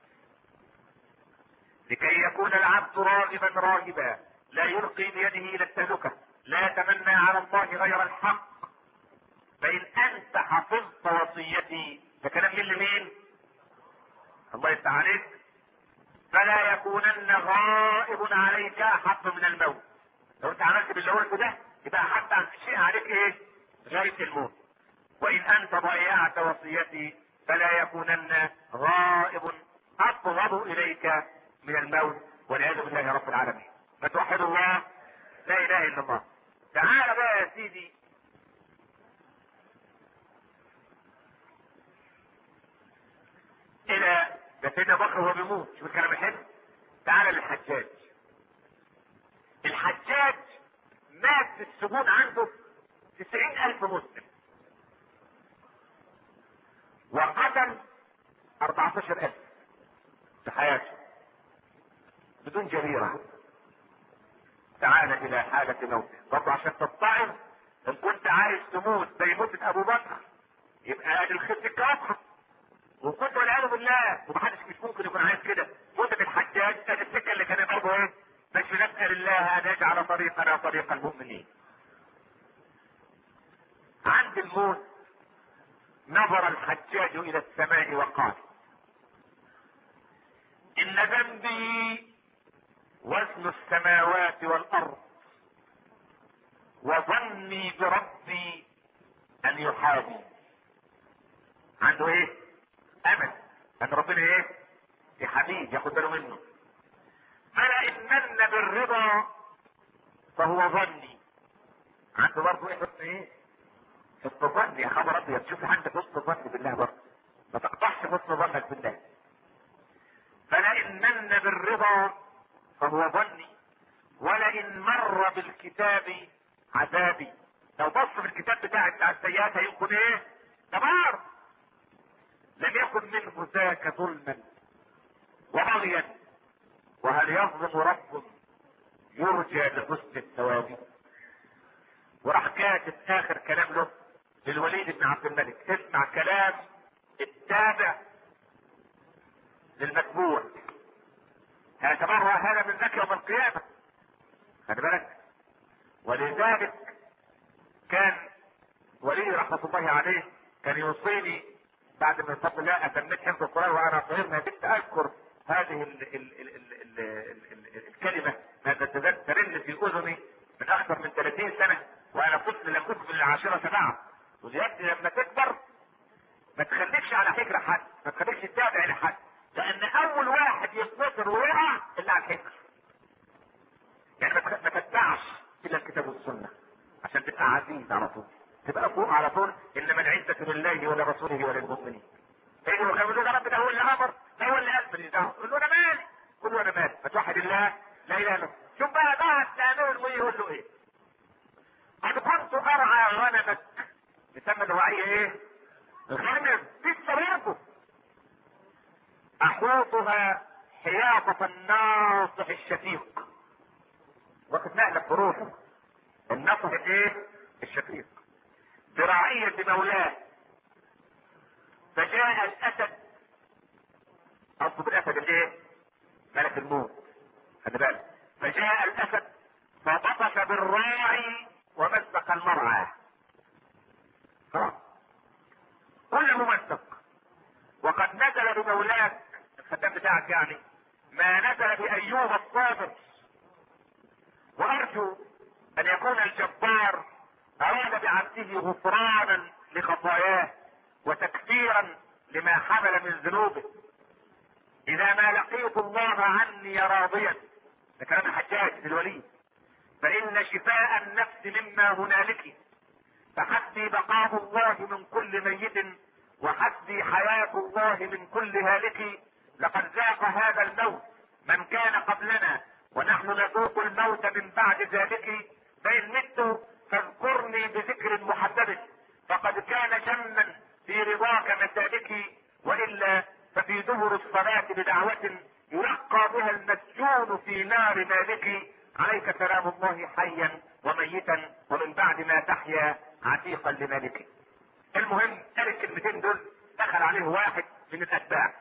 لكي يكون العبد راغبا راغبا لا يلقي بيده الى التهلكه لا يتمنى على الله غير الحق فإن أنت حفظت وصيتي ده كلام مين لمين؟ الله يفتح عليك فلا يكونن غائب عليك أحق من الموت لو أنت عملت باللي قلته ده يبقى حتى عن شيء عليك إيه؟ غاية الموت وإن أنت ضيعت وصيتي فلا يكونن غائب أبغض إليك من الموت والعياذ بالله يا رب العالمين فتوحد الله لا إله إلا الله تعال بقى يا سيدي الى ده سيدنا بكر وهو بيموت شوف الكلام الحلو تعال للحجاج الحجاج مات في السجون عنده تسعين الف مسلم وقتل اربعتاشر الف في حياته بدون جريرة تعال الى حالة موته برضه عشان تتعظ ان كنت عايز تموت زي موتة ابو بكر يبقى ادي الخط الكافر وكنت والعياذ بالله ومحدش مش ممكن يكون عايز كده موتة الحجاج كانت السكة اللي كان برضه ايه بس نسأل الله ان يجعل طريقنا طريق المؤمنين عند الموت نظر الحجاج الى السماء وقال ان ذنبي وزن السماوات والارض وظني بربي ان يحابي عنده ايه امل ان ربنا ايه يحميه ياخد باله منه فلئن من بالرضا فهو ظني عنده برضه ايه حسن ايه حسن ظن يا خبر ابيض شوف عندك حسن ظن بالله برضه ما تقطعش حسن ظنك بالله فلئن من بالرضا فهو ظني ولئن مر بالكتاب عذابي لو بص في الكتاب بتاع بتاع السيئات هيكون ايه تمام لم يكن منه ذاك ظلما وبغيا وهل يظلم رب يرجى لحسن الثواب وراح كاتب اخر كلام له للوليد بن عبد الملك اسمع كلام التابع للمتبوع هيتبرع هذا من ذاك يوم القيامة خلي بالك ولذلك كان ولي رحمة الله عليه كان يوصيني بعد من فضل الله اتميت حفظ القرآن وانا صغير ما كنت اذكر هذه ال ال ال ال ال ال ال الكلمة ما ترن في اذني من اكثر من 30 سنة وانا طفل لم اكمل العاشرة سبعة وزيادتي لما تكبر ما تخليكش على فكرة حد ما تخليكش تتابع لحد لان اول واحد يتنصر ويقع اللي على الحكر يعني ما تتبعش الا الكتاب والسنه عشان تبقى عزيز على طول تبقى فوق على طول انما العزه لله ولرسوله وللمؤمنين فيجوا كانوا يقولوا يا رب ده هو اللي امر ده هو اللي قال ماليش دعوه يقول له انا مالي كل وانا مات ما توحد الله لا اله الا الله شوف بقى بعد تعمل المية يقول له ايه قد كنت ارعى غنمك يسمى الرعية ايه الغنم لسه برضه احوطها حياطة الناصح الشفيق واخد نقلة في روحه الناصح الايه الشفيق برعية مولاه فجاء الاسد اصل بالاسد الايه ملك الموت خلي بالك فجاء الاسد فبطش بالراعي ومزق المرعى خلاص كل ممزق وقد نزل بمولاك الخدام بتاعك يعني ما نزل بايوب الصابر وارجو ان يكون الجبار اراد بعبده غفرانا لخطاياه وتكفيرا لما حمل من ذنوبه اذا ما لقيت الله عني راضيا ده كلام الحجاج بن الوليد فان شفاء النفس مما هنالك فحسبي بقاء الله من كل ميت وحسبي حياة الله من كل هالك لقد ذاق هذا الموت من كان قبلنا ونحن نذوق الموت من بعد ذلك فإن مت فاذكرني بذكر محدد فقد كان شما في رضاك مسالكي وإلا ففي دبر الصلاة بدعوة يلقى بها المسجون في نار مالك عليك سلام الله حيا وميتا ومن بعد ما تحيا عتيقا لمالك المهم قال الكلمتين دول دخل عليه واحد من الاتباع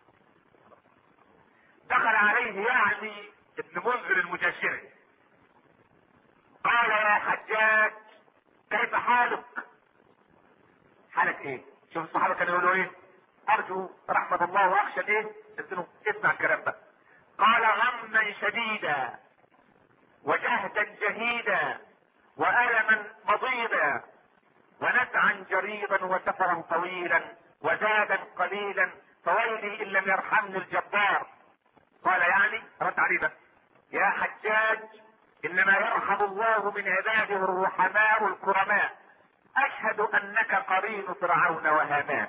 دخل عليه يعني ابن منذر المجاشري قال يا حجاج كيف حالك حالك ايه شوف الصحابه كانوا يقولوا ايه ارجو رحمة الله واخشى ايه انه اسمع الكلام ده قال غما شديدا وجهدا جهيدا والما مضيدا ونزعا جريدا وسفرا طويلا وزادا قليلا فويلي ان لم يرحمني الجبار قال يعني رد عليه بس يا حجاج انما يرحم الله من عباده الرحماء الكرماء اشهد انك قرين فرعون وهامان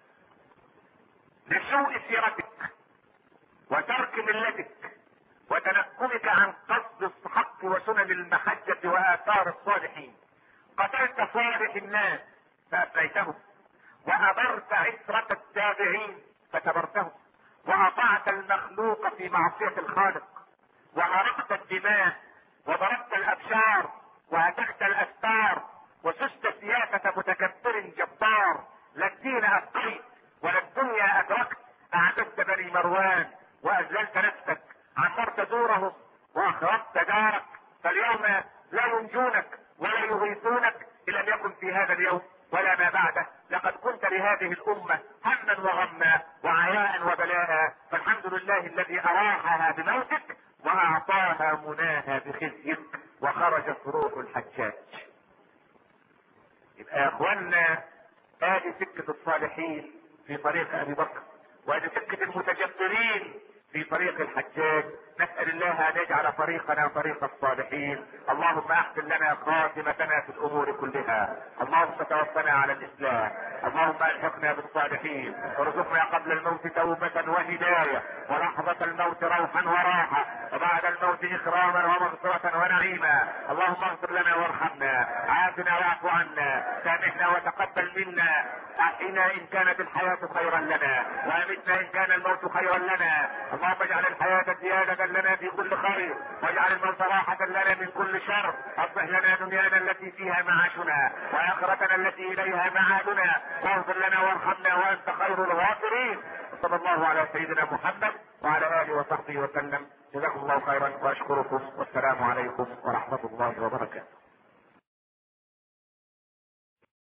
لسوء سيرتك وترك ملتك وتنكبك عن قصد الحق وسنن المحجة وآثار الصالحين قتلت صالح الناس فأفنيتهم وأبرت عسرة التابعين فتبرتهم وأطعت المخلوق في معصية الخالق وأرقت الدماء وضربت الأبشار وهتكت الأستار وسست سياسة متكبر جبار لا الدين أبقيت ولا الدنيا أدركت أعددت بني مروان وأذللت نفسك عمرت دوره وأخرجت دارك فاليوم لا ينجونك ولا يغيثونك إن لم يكن في هذا اليوم ولا ما بعده لقد كنت لهذه الأمة هما وغما وعياء وبلاء فالحمد لله الذي أراحها بموتك وأعطاها مناها بخزيك وخرجت روح الحجاج يبقى يا اخوانا ادي سكة الصالحين في طريق ابي بكر وادي سكة المتجبرين في طريق الحجاج نسأل الله ان يجعل طريقنا طريق الصالحين اللهم احسن لنا خاتمتنا في الامور كلها اللهم توفنا على الاسلام اللهم الحقنا بالصالحين وارزقنا قبل الموت توبة وهداية ولحظة الموت روحا وراحة وبعد الموت اكراما ومغفرة ونعيما اللهم اغفر لنا وارحمنا عافنا واعف عنا سامحنا وتقبل منا احينا ان كانت الحياة خيرا لنا وامتنا ان كان الموت خيرا لنا اللهم اجعل الحياة زيادة لنا في كل خير واجعل الموت راحة لنا من كل شر اصلح لنا دنيانا التي فيها معاشنا واخرتنا التي اليها معادنا واغفر لنا وارحمنا وانت خير الغافرين صلى الله على سيدنا محمد وعلى اله وصحبه وسلم جزاكم الله خيرا واشكركم والسلام عليكم ورحمة الله وبركاته